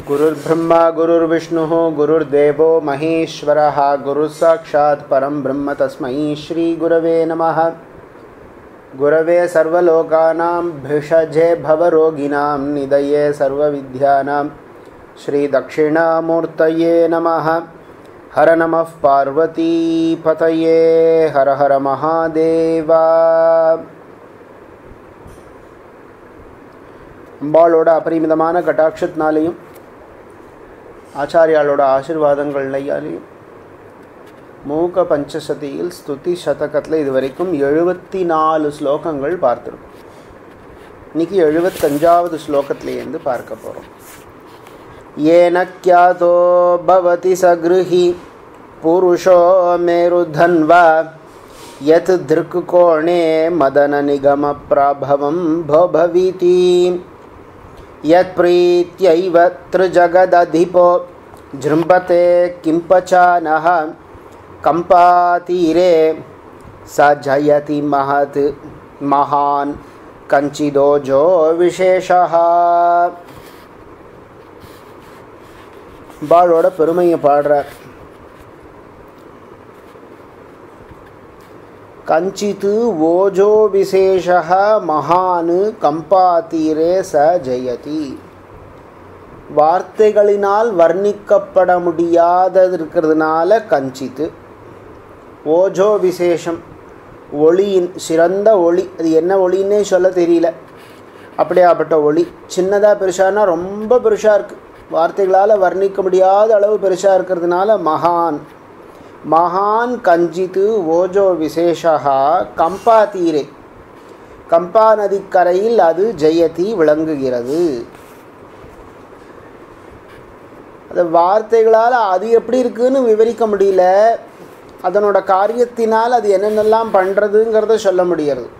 गुरुर्ब्रह्मा गुरुर्विष्णुः गुरुर्देवो महेश्वरः गुरुः साक्षात् परं ब्रह्म तस्मै श्रीगुरवे नमः गुरवे सर्वलोकानां भिषजे भवरोगिणां निधये सर्वविद्यानां श्रीदक्षिणामूर्तये नमः हर नमः पार्वतीपतये हर हर महादेवा அம்பாளோட அபரிமிதமான கட்டாட்சத்தினாலேயும் ஆச்சாரியாளோட ஆசிர்வாதங்கள்லையாலேயும் மூக பஞ்சசதியில் ஸ்துதி சதகத்தில் இது வரைக்கும் எழுபத்தி நாலு ஸ்லோகங்கள் பார்த்துருக்கோம் இன்னைக்கு எழுபத்தஞ்சாவது ஸ்லோகத்திலேருந்து பார்க்க போகிறோம் ஏன கியாதோ பவதி சகிருஹி புருஷோ மேருதன்வா यत् दृक्कोणे मदननिगमप्राभवं भवभीति यत्प्रीत्यैव त्रिजगदधिपो जृम्भते किम्पचानः कम्पातीरे स जयति महत् महान् कञ्चिदोजो विशेषः பாளோட பெருமையை பாடுறார் கஞ்சித் ஓஜோ விசேஷ மகான் கம்பாத்தீரே ச ஜெயதி வார்த்தைகளினால் வர்ணிக்கப்பட முடியாதது இருக்கிறதுனால கஞ்சித்து ஓஜோ விசேஷம் ஒளியின் சிறந்த ஒளி அது என்ன ஒளின்னே சொல்ல தெரியல அப்படியாப்பட்ட ஒளி சின்னதாக பெருசானா ரொம்ப பெருசாக இருக்குது வார்த்தைகளால் வர்ணிக்க முடியாத அளவு பெருசாக இருக்கிறதுனால மகான் மகான் கஞ்சித்து ஓஜோ விசேஷா கம்பா தீரே கம்பா நதிக்கரையில் அது ஜெயதி விளங்குகிறது அது வார்த்தைகளால் அது எப்படி இருக்குன்னு விவரிக்க முடியல அதனோட காரியத்தினால் அது என்னென்னலாம் பண்ணுறதுங்கிறத சொல்ல முடியறது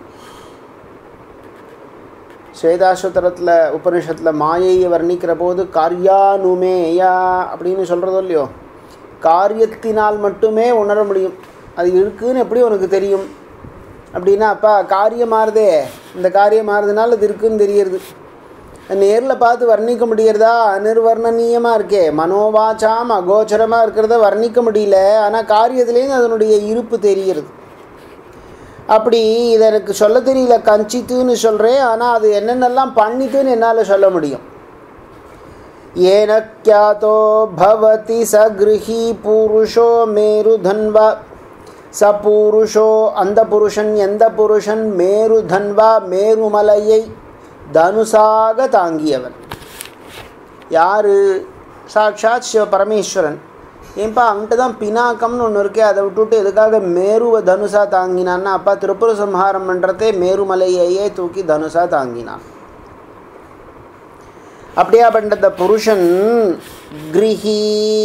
ஸ்வேதாஸ்வத்தரத்தில் உபனிஷத்தில் மாயையை வர்ணிக்கிற போது காரியானுமேயா அப்படின்னு சொல்கிறதோ இல்லையோ காரியத்தினால் மட்டுமே உணர முடியும் அது இருக்குன்னு எப்படி உனக்கு தெரியும் அப்படின்னா அப்பா காரியம் மாறுதே இந்த காரியம் மாறுதுனால அது இருக்குன்னு தெரியறது நேரில் பார்த்து வர்ணிக்க முடியறதா அனிர்வர்ணனீயமாக இருக்கே மனோவாச்சாம் அகோச்சரமாக இருக்கிறத வர்ணிக்க முடியல ஆனால் காரியத்துலேருந்து அதனுடைய இருப்பு தெரிகிறது அப்படி இதை எனக்கு சொல்ல தெரியல கஞ்சித்துன்னு சொல்கிறேன் ஆனால் அது என்னென்னலாம் பண்ணித்துன்னு என்னால் சொல்ல முடியும் येन ख्यातो भवति स गृही पुरुषो मेरुधन्वा स புருஷோ அந்த புருஷன் எந்த புருஷன் மேருதன்வா மேருமலையை தனுசாக தாங்கியவன் யார் சாட்சாத் சிவ பரமேஸ்வரன் ஏன்பா அங்கிட்ட தான் பினாக்கம்னு ஒன்று இருக்கே அதை விட்டுட்டு எதுக்காக மேருவை தனுசா தாங்கினான்னா அப்பா திருப்புர சம்ஹாரம் பண்ணுறதே மேருமலையையே தூக்கி தனுசா தாங்கினான் அப்படியாப்பட்ட புருஷன் கிரிஹி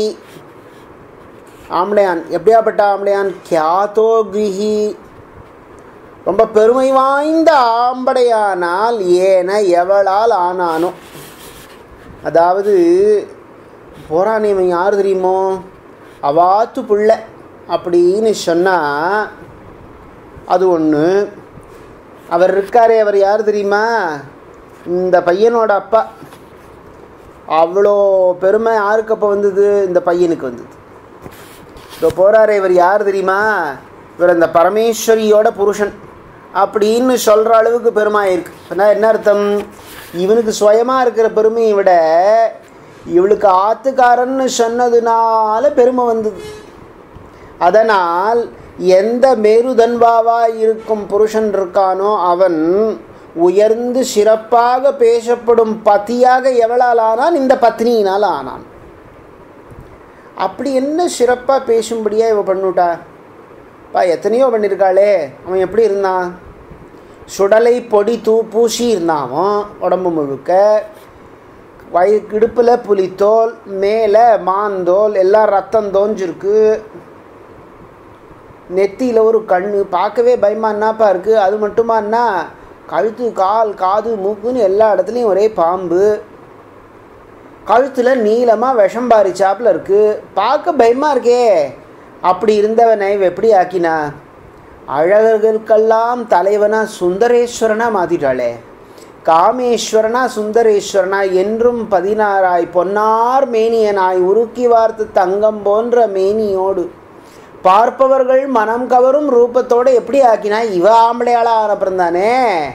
ஆம்பளையான் எப்படியாப்பட்ட ஆம்பளையான் கியாத்தோ கிரிஹி ரொம்ப பெருமை வாய்ந்த ஆம்படையானால் ஏன எவளால் ஆனானோ அதாவது போராணியவன் யார் தெரியுமோ அவாத்து புள்ள அப்படின்னு சொன்னால் அது ஒன்று அவர் இருக்காரே அவர் யார் தெரியுமா இந்த பையனோட அப்பா அவ்வளோ பெருமை யாருக்கு அப்போ வந்தது இந்த பையனுக்கு வந்தது இப்போ போகிறாரு இவர் யார் தெரியுமா இவர் அந்த பரமேஸ்வரியோட புருஷன் அப்படின்னு சொல்கிற அளவுக்கு பெருமை இருக்கு அப்படின்னா என்ன அர்த்தம் இவனுக்கு சுயமாக இருக்கிற பெருமையை விட இவளுக்கு ஆத்துக்காரன்னு சொன்னதுனால பெருமை வந்தது அதனால் எந்த மேருதன்பாவாக இருக்கும் புருஷன் இருக்கானோ அவன் உயர்ந்து சிறப்பாக பேசப்படும் பத்தியாக எவளால் ஆனான் இந்த பத்னியினால் ஆனான் அப்படி என்ன சிறப்பாக பேசும்படியா இவ பண்ணுட்டா பா எத்தனையோ பண்ணியிருக்காளே அவன் எப்படி இருந்தான் சுடலை பொடி தூ பூசி இருந்தான் அவன் உடம்பு முழுக்க வய இடுப்பில் புலித்தோல் மேலே மாந்தோல் எல்லாம் ரத்தம் தோஞ்சிருக்கு நெத்தியில் ஒரு கண் பார்க்கவே பயமா என்னப்பா இருக்குது அது மட்டுமான்னா கழுத்து கால் காது மூக்குன்னு எல்லா இடத்துலையும் ஒரே பாம்பு கழுத்தில் நீளமாக விஷம் பாரிச்சாப்பில் இருக்குது பார்க்க பயமாக இருக்கே அப்படி இருந்தவனை இவ எப்படி ஆக்கினா அழகர்களுக்கெல்லாம் தலைவனாக சுந்தரேஸ்வரனாக மாற்றிட்டாளே காமேஸ்வரனா சுந்தரேஸ்வரனா என்றும் பதினாறாய் பொன்னார் மேனியனாய் உருக்கி வார்த்து தங்கம் போன்ற மேனியோடு பார்ப்பவர்கள் மனம் கவரும் ரூபத்தோடு எப்படி ஆக்கினா இவ ஆம்பளையாளா ஆனப்புறம் தானே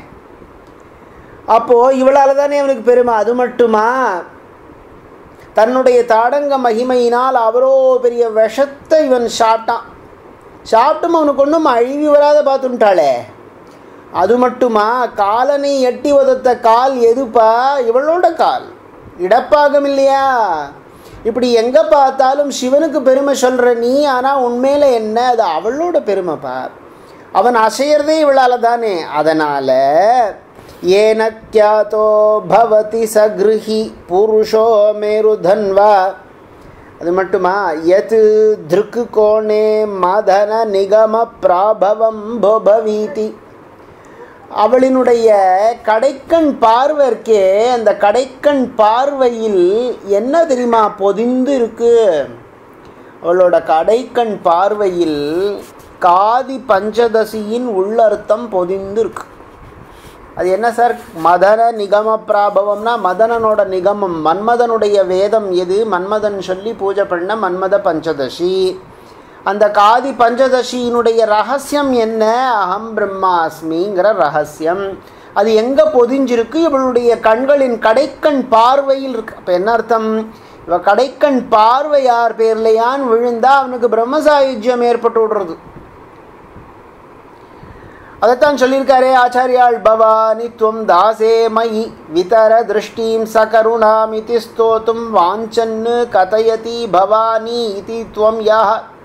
அப்போது இவளால் தானே அவனுக்கு பெருமை அது மட்டுமா தன்னுடைய தாடங்க மகிமையினால் அவரோ பெரிய விஷத்தை இவன் சாப்பிட்டான் சாப்பிட்டும் அவனுக்கு ஒன்றும் அழிவி வராத பார்த்துட்டாளே அது மட்டுமா காலனை எட்டி உதத்த கால் எதுப்பா இவளோட கால் இடப்பாகம் இல்லையா இப்படி எங்கே பார்த்தாலும் சிவனுக்கு பெருமை சொல்கிற நீ ஆனால் உண்மையில் என்ன அது அவளோட பெருமைப்பா அவன் அசையறதே இவளால் தானே அதனால் ஏனக்கியாத்தோ பவதி சகிருஹி புருஷோ மேருதன்வா அது மட்டுமா எது திருக்கு கோணே மதன நிகம பிராபவம் பவீதி அவளினுடைய கடைக்கண் பார்வை இருக்கே அந்த கடைக்கண் பார்வையில் என்ன தெரியுமா பொதிந்து இருக்கு அவளோட கடைக்கண் பார்வையில் காதி பஞ்சதசியின் உள்ளர்த்தம் பொதிந்து இருக்கு அது என்ன சார் மதன நிகம பிராபவம்னா மதனனோட நிகமம் மன்மதனுடைய வேதம் எது மன்மதன் சொல்லி பூஜை பண்ண மன்மத பஞ்சதசி அந்த காதி பஞ்சதசியினுடைய ரகசியம் என்ன அகம் பிரம்மாஸ்மிங்கிற ரகசியம் அது எங்கே பொதிஞ்சிருக்கு இவளுடைய கண்களின் கடைக்கண் பார்வையில் இருக்கு அப்போ என்ன அர்த்தம் இவ கடைக்கண் பார்வை யார் பேர்லையான் விழுந்தா அவனுக்கு பிரம்மசாயுஜ்யம் ஏற்பட்டு விடுறது அதைத்தான் சொல்லியிருக்காரே ஆச்சாரியாள் பவானி துவம் தாசே மயி விதர திருஷ்டீம் சகருணாமிதி ஸ்தோத்தும் வாஞ்சன்னு கதயதி பவானி இதி துவம் யா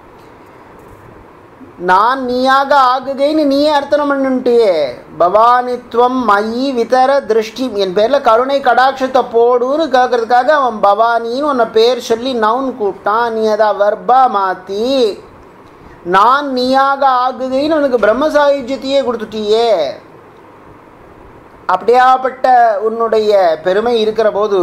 நான் நீயாக ஆகுகைன்னு நீயே அர்த்தனம் பண்ணிட்டியே பவானித்வம் மயி விதர திருஷ்டி என் பேரில் கருணை கடாட்சத்தை போடுன்னு கேட்கறதுக்காக அவன் பவானின்னு உன்னை பேர் சொல்லி நவுன் கூப்பிட்டான் நீ அதை வர்பா மாற்றி நான் நீயாக ஆகுகைன்னு உனக்கு பிரம்ம சாயுஜ்யத்தையே கொடுத்துட்டியே அப்படியாப்பட்ட உன்னுடைய பெருமை இருக்கிற போது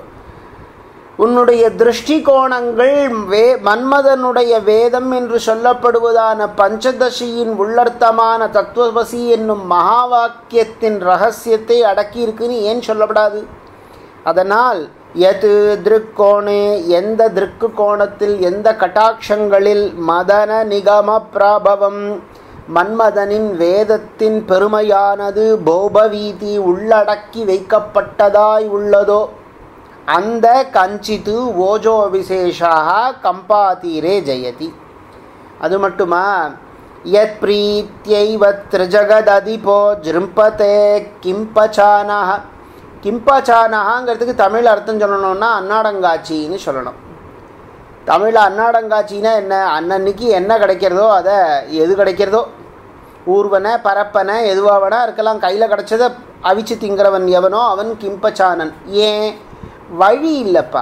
உன்னுடைய திருஷ்டிகோணங்கள் வே மன்மதனுடைய வேதம் என்று சொல்லப்படுவதான பஞ்சதசியின் உள்ளர்த்தமான தத்துவவசி என்னும் மகா வாக்கியத்தின் ரகசியத்தை அடக்கியிருக்குன்னு ஏன் சொல்லப்படாது அதனால் எது திருக்கோணே எந்த திருக்கு கோணத்தில் எந்த கட்டாட்சங்களில் மதன நிகம பிராபவம் மன்மதனின் வேதத்தின் பெருமையானது போபவீதி உள்ளடக்கி வைக்கப்பட்டதாய் உள்ளதோ அந்த கஞ்சித்து ஓஜோ விசேஷாக கம்பாதீரே ஜெயதி அது மட்டுமா யத் பிரீத்தியைவ திரிஜகததிபோ ஜிரும்பதே கிம்பச்சானஹ கிம்பச்சானஹாங்கிறதுக்கு தமிழ் அர்த்தம் சொல்லணும்னா அன்னாடங்காட்சின்னு சொல்லணும் தமிழில் அன்னாடங்காட்சின்னா என்ன அன்னன்னைக்கு என்ன கிடைக்கிறதோ அதை எது கிடைக்கிறதோ ஊர்வனை பரப்பனை எதுவாக வேணா இருக்கலாம் கையில் கிடச்சதை அவிச்சு திங்கிறவன் எவனோ அவன் கிம்பச்சானன் ஏன் வழி இல்லைப்பா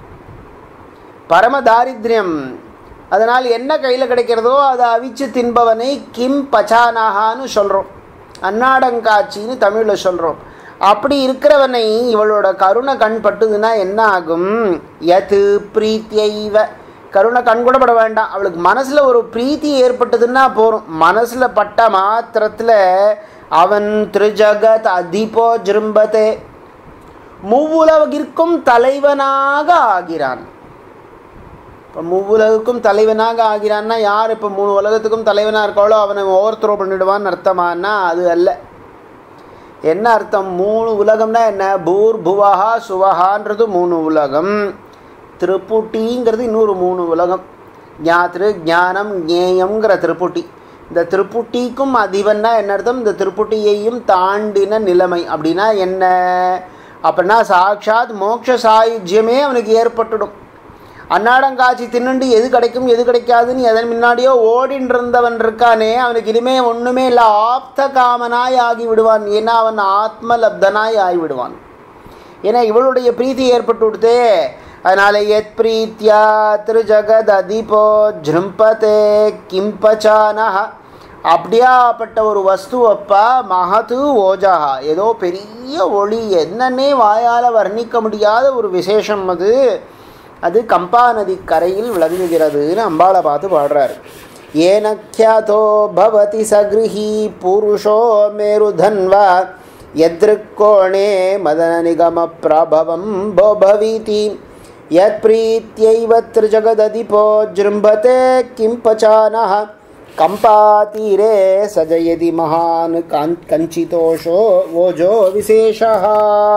பரம தாரித்யம் அதனால் என்ன கையில் கிடைக்கிறதோ அதை அவிச்சு தின்பவனை கிம் பச்சானாகான்னு சொல்கிறோம் அன்னாடங்காட்சின்னு தமிழில் சொல்கிறோம் அப்படி இருக்கிறவனை இவளோட கருணை கண் பட்டுதுன்னா என்ன ஆகும் எது பிரீத்தியைவ கருணை கண் கூட பட வேண்டாம் அவளுக்கு மனசில் ஒரு பிரீத்தி ஏற்பட்டதுன்னா போகும் மனசில் பட்ட மாத்திரத்தில் அவன் திருஜகத் அதிபோ ஜிரும்பதே மூவுலகிற்கும் தலைவனாக ஆகிறான் இப்போ மூவுலகுக்கும் தலைவனாக ஆகிறான்னா யார் இப்போ மூணு உலகத்துக்கும் தலைவனாக இருக்காளோ அவனை ஓவர் த்ரோ பண்ணிடுவான்னு அர்த்தமானா அது அல்ல என்ன அர்த்தம் மூணு உலகம்னா என்ன பூர் புவஹா சுவஹான்றது மூணு உலகம் திருப்புட்டிங்கிறது இன்னொரு மூணு உலகம் ஞாத்திரு ஞானம் ஞேயம்ங்கிற திருப்புட்டி இந்த திருப்புட்டிக்கும் அதிபன்னா என்ன அர்த்தம் இந்த திருப்புட்டியையும் தாண்டின நிலைமை அப்படின்னா என்ன அப்படின்னா சாட்சாத் மோட்ச சாயுஜ்யமே அவனுக்கு ஏற்பட்டுடும் அன்னாடங்காட்சி தின்னுண்டு எது கிடைக்கும் எது கிடைக்காதுன்னு எதன் முன்னாடியோ ஓடின்னு இருந்தவன் இருக்கானே அவனுக்கு இனிமே ஒன்றுமே இல்லை ஆப்த காமனாய் ஆகி விடுவான் ஏன்னா அவன் ஆத்மலப்தனாய் ஆகிவிடுவான் ஏன்னா இவளுடைய பிரீத்தி ஏற்பட்டு விடுதே அதனால எத் பிரீத்தியா திருஜகத் அதிபோ ஜிரும்பதே கிம்பச்சானஹ அப்படியாப்பட்ட ஒரு வஸ்துவப்பா மகது ஓஜாஹா ஏதோ பெரிய ஒளி என்னன்னே வாயால் வர்ணிக்க முடியாத ஒரு விசேஷம் அது அது கம்பா நதி கரையில் விளங்குகிறதுன்னு அம்பாளை பார்த்து பாடுறாரு ஏனக்கியாதோ பவதி சகிருஹி புருஷோ மேருதன்வா यदृक्कोणे मदननिगमप्रभवं भोभवीति यत्प्रीत्यैव त्रिजगदधिपो जृम्भते किं पचानः कम्पातीरे सजयति महान् कान् कञ्चितोषो वोजो विशेषः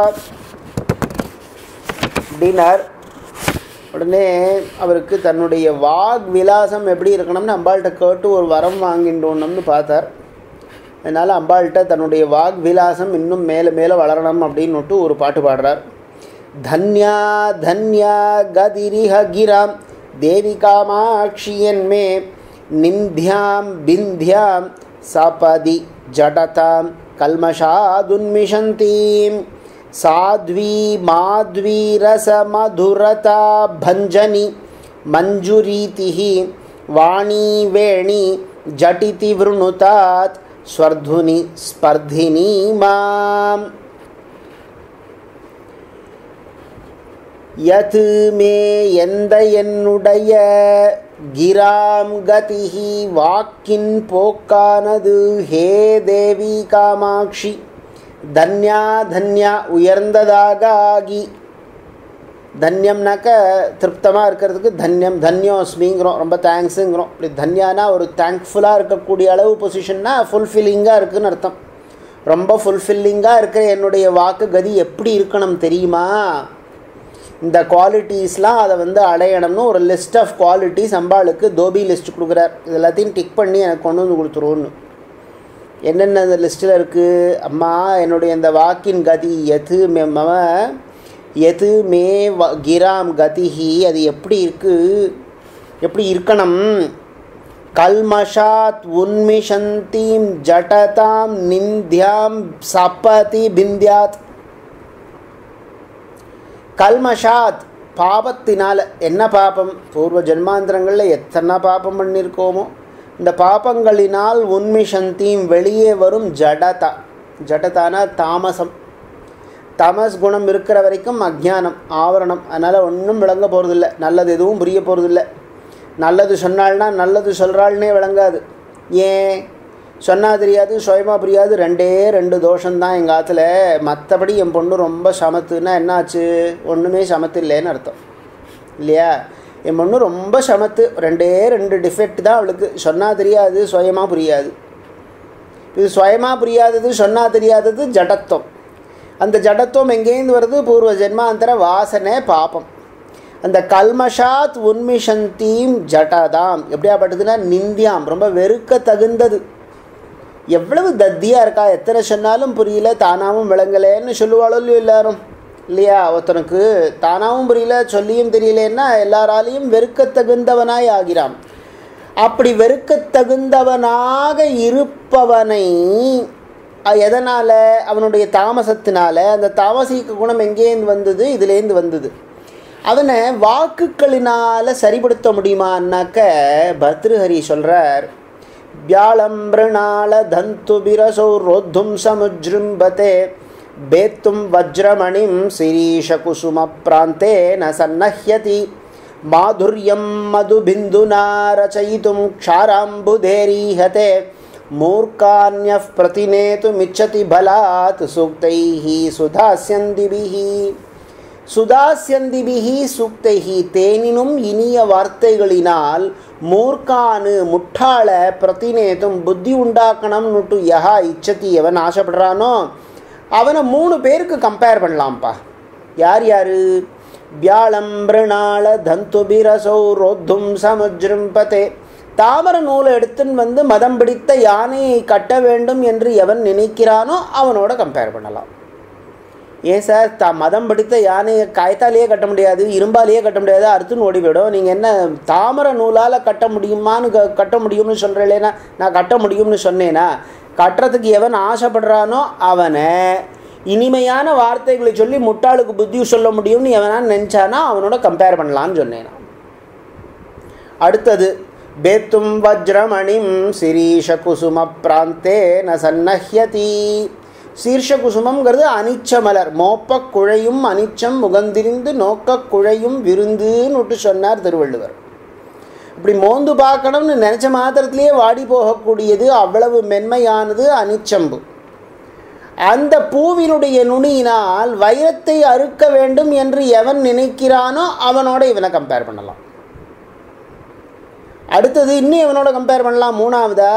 டின்னர் உடனே அவருக்கு தன்னுடைய வாக் விலாசம் எப்படி இருக்கணும்னு அம்பாள்கிட்ட கேட்டு ஒரு வரம் வாங்கிட்டோம்னு பார்த்தார் அதனால் அம்பாள்கிட்ட தன்னுடைய வாக் விலாசம் இன்னும் மேலே மேலே வளரணும் அப்படின்னுட்டு ஒரு பாட்டு பாடுறார் தன்யா தன்யா கதிரிஹ கிராம் தேவி காமாட்சியன்மே நிந்தியாம் பிந்தியாம் சபதி ஜடதாம் கல்மஷாதுன்மிஷந்தீம் साध्वी माध्वी रसमधुरता भञ्जनि मञ्जुरीतिः वाणी वेणी जटिति वृणुतात् स्वर्धुनि स्पर्धिनी माम् யத் மே எந்த என்னுடைய கிராம் கதிஹி வாக்கின் போக்கானது ஹே தேவி காமாட்சி தன்யா தன்யா உயர்ந்ததாக ஆகி தன்யம்னாக்க திருப்தமாக இருக்கிறதுக்கு தன்யம் தன்யோஸ்மிங்கிறோம் ரொம்ப தேங்க்ஸுங்கிறோம் இப்படி தன்யானா ஒரு தேங்க்ஃபுல்லாக இருக்கக்கூடிய அளவு பொசிஷன்னா ஃபுல்ஃபில்லிங்காக இருக்குதுன்னு அர்த்தம் ரொம்ப ஃபுல்ஃபில்லிங்காக இருக்கிற என்னுடைய வாக்கு கதி எப்படி இருக்கணும் தெரியுமா இந்த குவாலிட்டிஸ்லாம் அதை வந்து அடையணும்னு ஒரு லிஸ்ட் ஆஃப் குவாலிட்டிஸ் அம்பாளுக்கு தோபி லிஸ்ட் கொடுக்குறார் இது எல்லாத்தையும் டிக் பண்ணி எனக்கு கொண்டு வந்து கொடுத்துருவோன்னு என்னென்ன அந்த லிஸ்ட்டில் இருக்குது அம்மா என்னுடைய இந்த வாக்கின் கதி எது மே மம எது மே வ கிராம் கதிஹி அது எப்படி இருக்குது எப்படி இருக்கணும் கல்மஷாத் உன்மிஷந்தீம் ஜடதாம் நிந்தியாம் சப்பதி பிந்தியாத் கல்மஷாத் பாபத்தினால் என்ன பாபம் பூர்வ ஜென்மாந்திரங்களில் எத்தனை பாபம் பண்ணியிருக்கோமோ இந்த பாபங்களினால் உன்மிஷந்தீம் வெளியே வரும் ஜடதா ஜடதானா தாமசம் தமஸ் குணம் இருக்கிற வரைக்கும் அஜ்ஞானம் ஆவரணம் அதனால் ஒன்றும் விளங்க போகிறதில்ல நல்லது எதுவும் புரிய போகிறதில்ல நல்லது சொன்னால்னா நல்லது சொல்கிறாள்னே விளங்காது ஏன் சொன்னால் தெரியாது சுயமாக புரியாது ரெண்டே ரெண்டு தோஷம்தான் எங்கள் ஆற்றுல மற்றபடி என் பொண்ணு ரொம்ப சமத்துன்னா என்னாச்சு ஒன்றுமே சமத்து இல்லைன்னு அர்த்தம் இல்லையா என் பொண்ணு ரொம்ப சமத்து ரெண்டே ரெண்டு டிஃபெக்ட் தான் அவளுக்கு சொன்னால் தெரியாது சுயமாக புரியாது இது சுயமாக புரியாதது சொன்னால் தெரியாதது ஜடத்துவம் அந்த ஜடத்துவம் எங்கேருந்து வருது பூர்வ ஜென்மாந்தர வாசனை பாப்பம் அந்த கல்மஷாத் உன்மிஷந்தீம் ஜடதாம் எப்படியாப்பட்டதுன்னா நிந்தியாம் ரொம்ப வெறுக்க தகுந்தது எவ்வளவு தத்தியாக இருக்கா எத்தனை சொன்னாலும் புரியல தானாகவும் விளங்கலைன்னு சொல்லுவாளோ இல்லையோ எல்லாரும் இல்லையா ஒருத்தனுக்கு தானாகவும் புரியல சொல்லியும் தெரியலன்னா எல்லாராலையும் வெறுக்கத்தகுந்தவனாய் ஆகிறான் அப்படி வெறுக்கத்தகுந்தவனாக இருப்பவனை எதனால் அவனுடைய தாமசத்தினால அந்த தாமசிக்க குணம் எங்கேருந்து வந்தது இதுலேருந்து வந்தது அவனை வாக்குகளினால் சரிப்படுத்த முடியுமான்னாக்க பத்ருஹரி சொல்கிறார் व्याळम्बृणाल धन्तुबिरसौ रोद्धुं समुजृम्भते बेत्तुं वज्रमणिं शिरीशकुसुमप्रान्ते न सन्नह्यति माधुर्यं मधुबिन्दुना रचयितुं क्षाराम्बुधेरीहते मूर्खान्यः प्रतिनेतुमिच्छति बलात् सूक्तैः सुधास्यन्दिभिः சுதாசியந்திபிகி சூக்தைகி தேனினும் இனிய வார்த்தைகளினால் மூர்க்கானு முட்டாள பிரதிநேதும் புத்தி உண்டாக்கணும்னுட்டு யஹா இச்சதி எவன் ஆசைப்படுறானோ அவனை மூணு பேருக்கு கம்பேர் பண்ணலாம்ப்பா யார் யார் வியாழம்பிருநாள தந்துபிரசௌ ரோத்தும் சமுஜ்ரும்பதே தாமர நூலை எடுத்துன்னு வந்து மதம் பிடித்த யானையை கட்ட வேண்டும் என்று எவன் நினைக்கிறானோ அவனோட கம்பேர் பண்ணலாம் ஏன் சார் த மதம் பிடித்த யானையை காய்த்தாலேயே கட்ட முடியாது இரும்பாலேயே கட்ட முடியாது அறுத்துன்னு ஓடி போயிடும் நீங்கள் என்ன தாமர நூலால் கட்ட முடியுமான்னு க கட்ட முடியும்னு சொல்கிறேன்னா நான் கட்ட முடியும்னு சொன்னேனா கட்டுறதுக்கு எவன் ஆசைப்படுறானோ அவனை இனிமையான வார்த்தைகளை சொல்லி முட்டாளுக்கு புத்தி சொல்ல முடியும்னு எவனா நினச்சானா அவனோட கம்பேர் பண்ணலான்னு சொன்னேன் நான் அடுத்தது பேத்தும் வஜ்ரமணிம் சிரீஷ குசும பிராந்தே ந சன்னஹ்யதி சீர்ஷ குசுமங்கிறது அனிச்ச மலர் மோப்ப குழையும் அனிச்சம் முகந்திரிந்து நோக்க குழையும் விருந்துன்னு சொன்னார் திருவள்ளுவர் இப்படி மோந்து பார்க்கணும்னு நினச்ச மாத்திரத்திலேயே வாடி போகக்கூடியது அவ்வளவு மென்மையானது அனிச்சம்பு அந்த பூவினுடைய நுனியினால் வைரத்தை அறுக்க வேண்டும் என்று எவன் நினைக்கிறானோ அவனோட இவனை கம்பேர் பண்ணலாம் அடுத்தது இன்னும் இவனோட கம்பேர் பண்ணலாம் மூணாவதா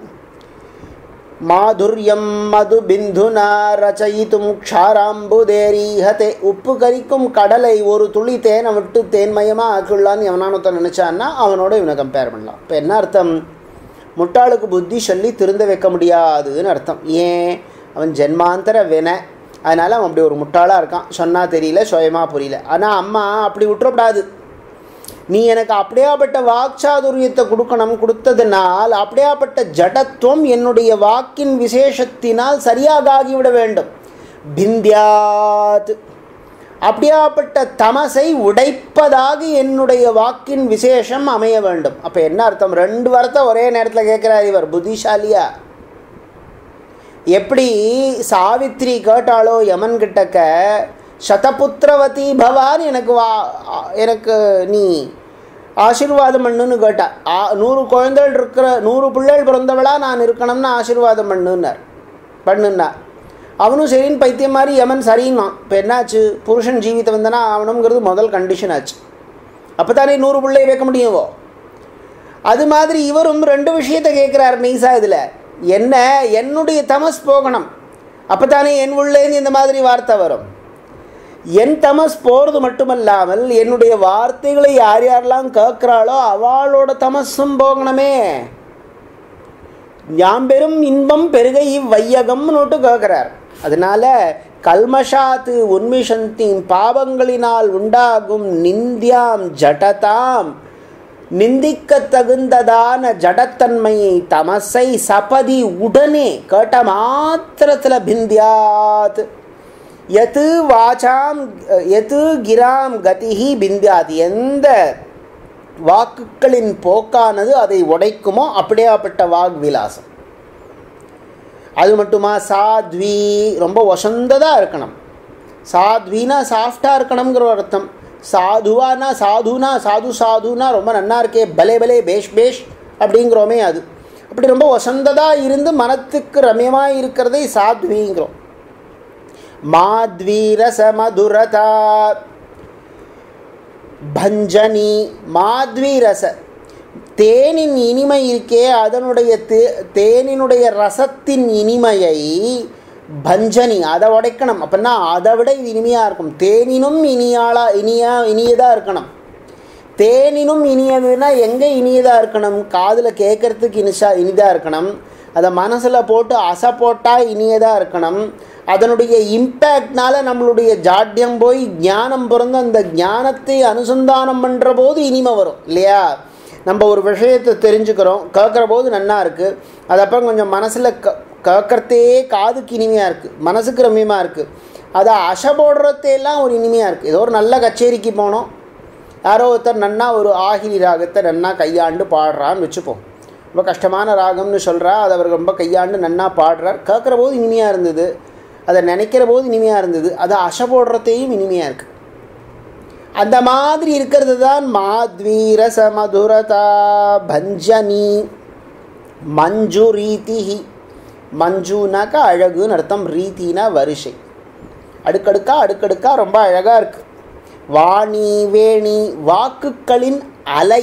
மாதுர்யம் மது பிந்துனா ரச்சயித்தும் க்ஷாராம்புதேரீஹதே உப்பு கரிக்கும் கடலை ஒரு துளி தேனை விட்டு தேன்மயமாக ஆக்கிடலான்னு எவனானொத்த நினச்சான்னா அவனோட இவனை கம்பேர் பண்ணலாம் இப்போ என்ன அர்த்தம் முட்டாளுக்கு புத்தி சொல்லி திருந்த வைக்க முடியாதுன்னு அர்த்தம் ஏன் அவன் ஜென்மாந்தர வென அதனால் அவன் அப்படி ஒரு முட்டாளாக இருக்கான் சொன்னால் தெரியல சுயமாக புரியல ஆனால் அம்மா அப்படி விட்டுறக்கூடாது நீ எனக்கு அப்படியாப்பட்ட வாக்சாதுரியத்தை கொடுக்கணும் கொடுத்ததுனால் அப்படியாப்பட்ட ஜடத்துவம் என்னுடைய வாக்கின் விசேஷத்தினால் சரியாக ஆகிவிட வேண்டும் பிந்தியாத் அப்படியாப்பட்ட தமசை உடைப்பதாக என்னுடைய வாக்கின் விசேஷம் அமைய வேண்டும் அப்போ என்ன அர்த்தம் ரெண்டு வாரத்தை ஒரே நேரத்தில் கேட்குறார் இவர் புத்திசாலியா எப்படி சாவித்ரி கேட்டாளோ யமன் கிட்டக்க சதபுத்திரவதி பவான் எனக்கு வா எனக்கு நீ ஆசீர்வாதம் பண்ணுன்னு கேட்டா ஆ நூறு குழந்தைகள் இருக்கிற நூறு பிள்ளைகள் பிறந்தவளா நான் இருக்கணும்னு ஆசீர்வாதம் பண்ணுன்னார் பண்ணுன்னா அவனும் சரின்னு பைத்தியம் மாதிரி யமன் சரின்னான் இப்போ என்னாச்சு புருஷன் ஜீவித்த வந்தனா ஆகணுங்கிறது முதல் கண்டிஷன் ஆச்சு அப்போ தானே நூறு பிள்ளை வைக்க முடியுமோ அது மாதிரி இவரும் ரெண்டு விஷயத்தை கேட்குறாரு நைஸா இதில் என்ன என்னுடைய தமஸ் போகணும் அப்போ தானே என் உள்ளேன்னு இந்த மாதிரி வார்த்தை வரும் என் தமஸ் போகிறது மட்டுமல்லாமல் என்னுடைய வார்த்தைகளை யார் யாரெல்லாம் கேட்குறாளோ அவளோட தமஸும் போகணுமே ஞாம்பெரும் இன்பம் பெருக இவ்வையகம்னுட்டு கேட்குறார் அதனால கல்மஷாத்து உன்மிஷந்தின் பாவங்களினால் உண்டாகும் நிந்தியாம் ஜடதாம் நிந்திக்க தகுந்ததான ஜடத்தன்மையை தமசை சபதி உடனே கேட்ட மாத்திரத்தில் பிந்தியாத் எது வாசாம் எது கிராம் கதிஹி பிந்தியாத் எந்த வாக்குகளின் போக்கானது அதை உடைக்குமோ அப்படியாப்பட்ட வாக் விலாசம் அது மட்டுமா சாத்வி ரொம்ப வசந்ததாக இருக்கணும் சாத்வினா சாஃப்டாக இருக்கணுங்கிற ஒரு அர்த்தம் சாதுவானா சாதுனா சாது சாதுனா ரொம்ப நன்னா இருக்கே பலே பலே பேஷ் பேஷ் அப்படிங்கிறோமே அது அப்படி ரொம்ப வசந்ததாக இருந்து மனத்துக்கு ரம்யமாக இருக்கிறதை சாத்விங்கிறோம் மாத்வீரச மதுரதா பஞ்சனி மாத்வீரச தேனின் இனிமை இருக்கே அதனுடைய தே தேனினுடைய ரசத்தின் இனிமையை பஞ்சனி அதை உடைக்கணும் அப்படின்னா அதை விட இது இனிமையாக இருக்கும் தேனினும் இனியாளா இனியா இனியதாக இருக்கணும் தேனினும் இனியதுன்னா எங்கே இனியதாக இருக்கணும் காதில் கேட்குறதுக்கு இனிஷா இனிதாக இருக்கணும் அதை மனசில் போட்டு அசை போட்டால் இனியதாக இருக்கணும் அதனுடைய இம்பேக்ட்னால நம்மளுடைய ஜாட்யம் போய் ஞானம் பிறந்து அந்த ஞானத்தை அனுசந்தானம் பண்ணுற போது இனிமை வரும் இல்லையா நம்ம ஒரு விஷயத்தை தெரிஞ்சுக்கிறோம் கேட்குற போது நன்னா இருக்குது அது அப்புறம் கொஞ்சம் மனசில் க கேட்குறதே காதுக்கு இனிமையாக இருக்குது மனசுக்கு ரம்யமாக இருக்குது அதை அசை போடுறதெல்லாம் ஒரு இனிமையாக இருக்குது ஏதோ ஒரு நல்ல கச்சேரிக்கு போனோம் யாரோ ஒருத்தர் நன்னா ஒரு ஆகிரி ராகத்தை நன்னா கையாண்டு பாடுறான்னு வச்சுப்போம் ரொம்ப கஷ்டமான ராகம்னு சொல்கிறா அதை அவர் ரொம்ப கையாண்டு நன்னா பாடுறார் கேட்குற போது இனிமையாக இருந்தது அதை நினைக்கிற போது இனிமையாக இருந்தது அதை அசை போடுறதையும் இனிமையாக இருக்குது அந்த மாதிரி இருக்கிறது தான் மாத்வீரச மதுரதா பஞ்சனி மஞ்சு ரீதிஹி மஞ்சுனாக்கா அழகுன்னு அர்த்தம் ரீதினா வரிசை அடுக்கடுக்கா அடுக்கடுக்கா ரொம்ப அழகாக இருக்குது வாணி வேணி வாக்குகளின் அலை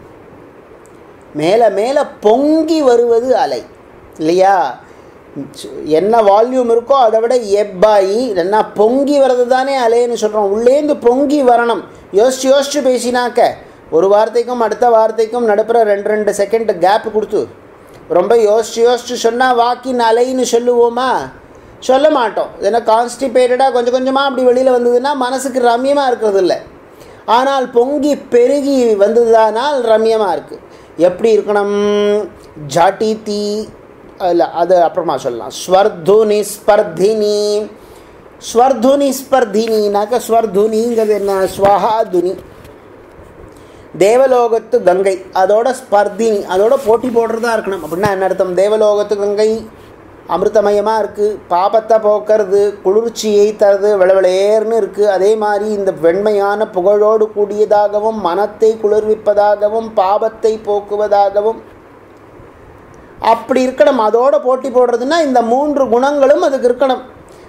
மேலே மேலே பொங்கி வருவது அலை இல்லையா என்ன வால்யூம் இருக்கோ அதை விட எப்பாயி என்ன பொங்கி வர்றது தானே அலைன்னு சொல்கிறோம் உள்ளேந்து பொங்கி வரணும் யோசிச்சு யோசிச்சு பேசினாக்க ஒரு வார்த்தைக்கும் அடுத்த வார்த்தைக்கும் நடுப்புற ரெண்டு ரெண்டு செகண்ட் கேப் கொடுத்து ரொம்ப யோசிச்சு யோசிச்சு சொன்னால் வாக்கின் அலைன்னு சொல்லுவோமா சொல்ல மாட்டோம் ஏன்னா கான்ஸ்டிபேட்டடாக கொஞ்சம் கொஞ்சமாக அப்படி வெளியில் வந்ததுன்னா மனசுக்கு ரம்யமாக இருக்கிறது இல்லை ஆனால் பொங்கி பெருகி வந்ததுதானால் ரம்யமாக இருக்குது எப்படி இருக்கணும் ஜாட்டித்தி இல்லை அது அப்புறமா சொல்லலாம் ஸ்வர்துனி ஸ்பர்தினி ஸ்வர்துனி ஸ்பர்தினினாக்க ஸ்வர்துனிங்கிறது என்ன ஸ்வஹாதுனி தேவலோகத்து கங்கை அதோட ஸ்பர்தினி அதோட போட்டி போடுறதா இருக்கணும் அப்படின்னா என்ன அர்த்தம் தேவலோகத்து கங்கை அமிர்தமயமாக இருக்குது பாபத்தை போக்குறது குளிர்ச்சியை தருது விளவிளேர்னு இருக்குது அதே மாதிரி இந்த வெண்மையான புகழோடு கூடியதாகவும் மனத்தை குளிர்விப்பதாகவும் பாபத்தை போக்குவதாகவும் அப்படி இருக்கணும் அதோட போட்டி போடுறதுன்னா இந்த மூன்று குணங்களும் அதுக்கு இருக்கணும்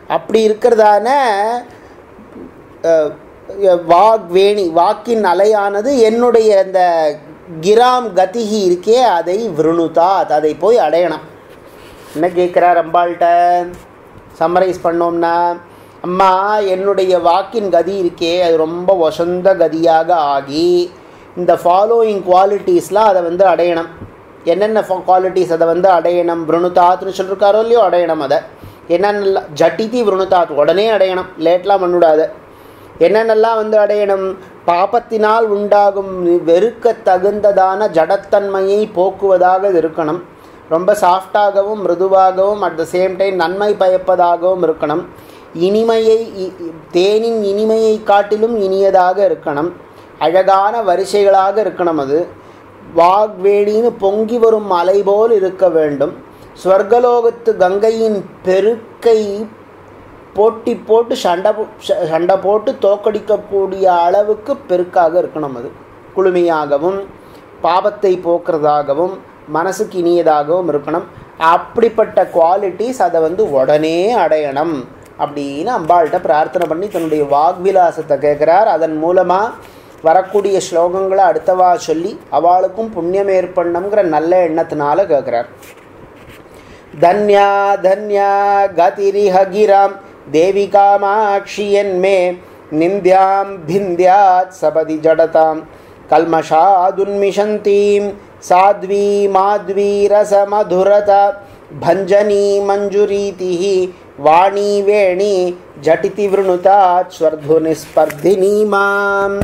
அப்படி இருக்கிறதான அஹ், வாக் வேணி வாக்கின் அலையானது என்னுடைய அந்த கிராம் கதிகி இருக்கே அதை விருணுதாத் அதை போய் அடையணும் என்ன கேட்குறார் அம்பாள்கிட்ட சம்மரைஸ் பண்ணோம்னா அம்மா என்னுடைய வாக்கின் கதி இருக்கே அது ரொம்ப வசந்த கதியாக ஆகி இந்த ஃபாலோயிங் குவாலிட்டிஸ்லாம் அதை வந்து அடையணும் என்னென்ன குவாலிட்டிஸ் அதை வந்து அடையணும் விருணுதாத்னு சொல்லியிருக்காரோ இல்லையோ அடையணும் அதை என்னென்னலாம் ஜட்டிதி விருணுதாத் உடனே அடையணும் லேட்லாம் பண்ணிவிடாத என்னென்னலாம் வந்து அடையணும் பாபத்தினால் உண்டாகும் வெறுக்க தகுந்ததான ஜடத்தன்மையை போக்குவதாக இது இருக்கணும் ரொம்ப சாஃப்டாகவும் மிருதுவாகவும் அட் த சேம் டைம் நன்மை பயப்பதாகவும் இருக்கணும் இனிமையை இ- இ- தேனின் இனிமையை காட்டிலும் இனியதாக இருக்கணும் அழகான வரிசைகளாக இருக்கணும் அது வாக்வேணின்னு பொங்கி வரும் மலை போல் இருக்க வேண்டும் ஸ்வர்கலோகத்து கங்கையின் பெருக்கை போட்டி போட்டு சண்டை போ- ச- சண்டை போட்டு தோக்கடிக்கக்கூடிய அளவுக்கு பெருக்காக இருக்கணும் அது குளுமையாகவும் பாபத்தை போக்குறதாகவும் மனசுக்கு இனியதாகவும் இருக்கணும் அப்படிப்பட்ட குவாலிட்டிஸ் அதை வந்து உடனே அடையணும் அப்படின்னு அம்பாள்கிட்ட பிரார்த்தனை பண்ணி தன்னுடைய வாக்விலாசத்தை கேட்குறார் அதன் மூலமாக வரக்கூடிய ஸ்லோகங்களை அடுத்தவா சொல்லி அவளுக்கும் புண்ணியம் ஏற்படணுங்கிற நல்ல எண்ணத்தினால கேட்குறார் धन्या धन्या गतिरिह गिरां देवी कामाक्षि यन्मे निन्द्यां भिन्द्यात् सपदि जडतां कल्मषादुन्मिषन्तीं साध्वी माध्वी रसमधुरता भञ्जनी मञ्जुरीतिः वाणी वेणी झटिति वृणुतात् स्वर्धुनिस्पर्धिनी माम्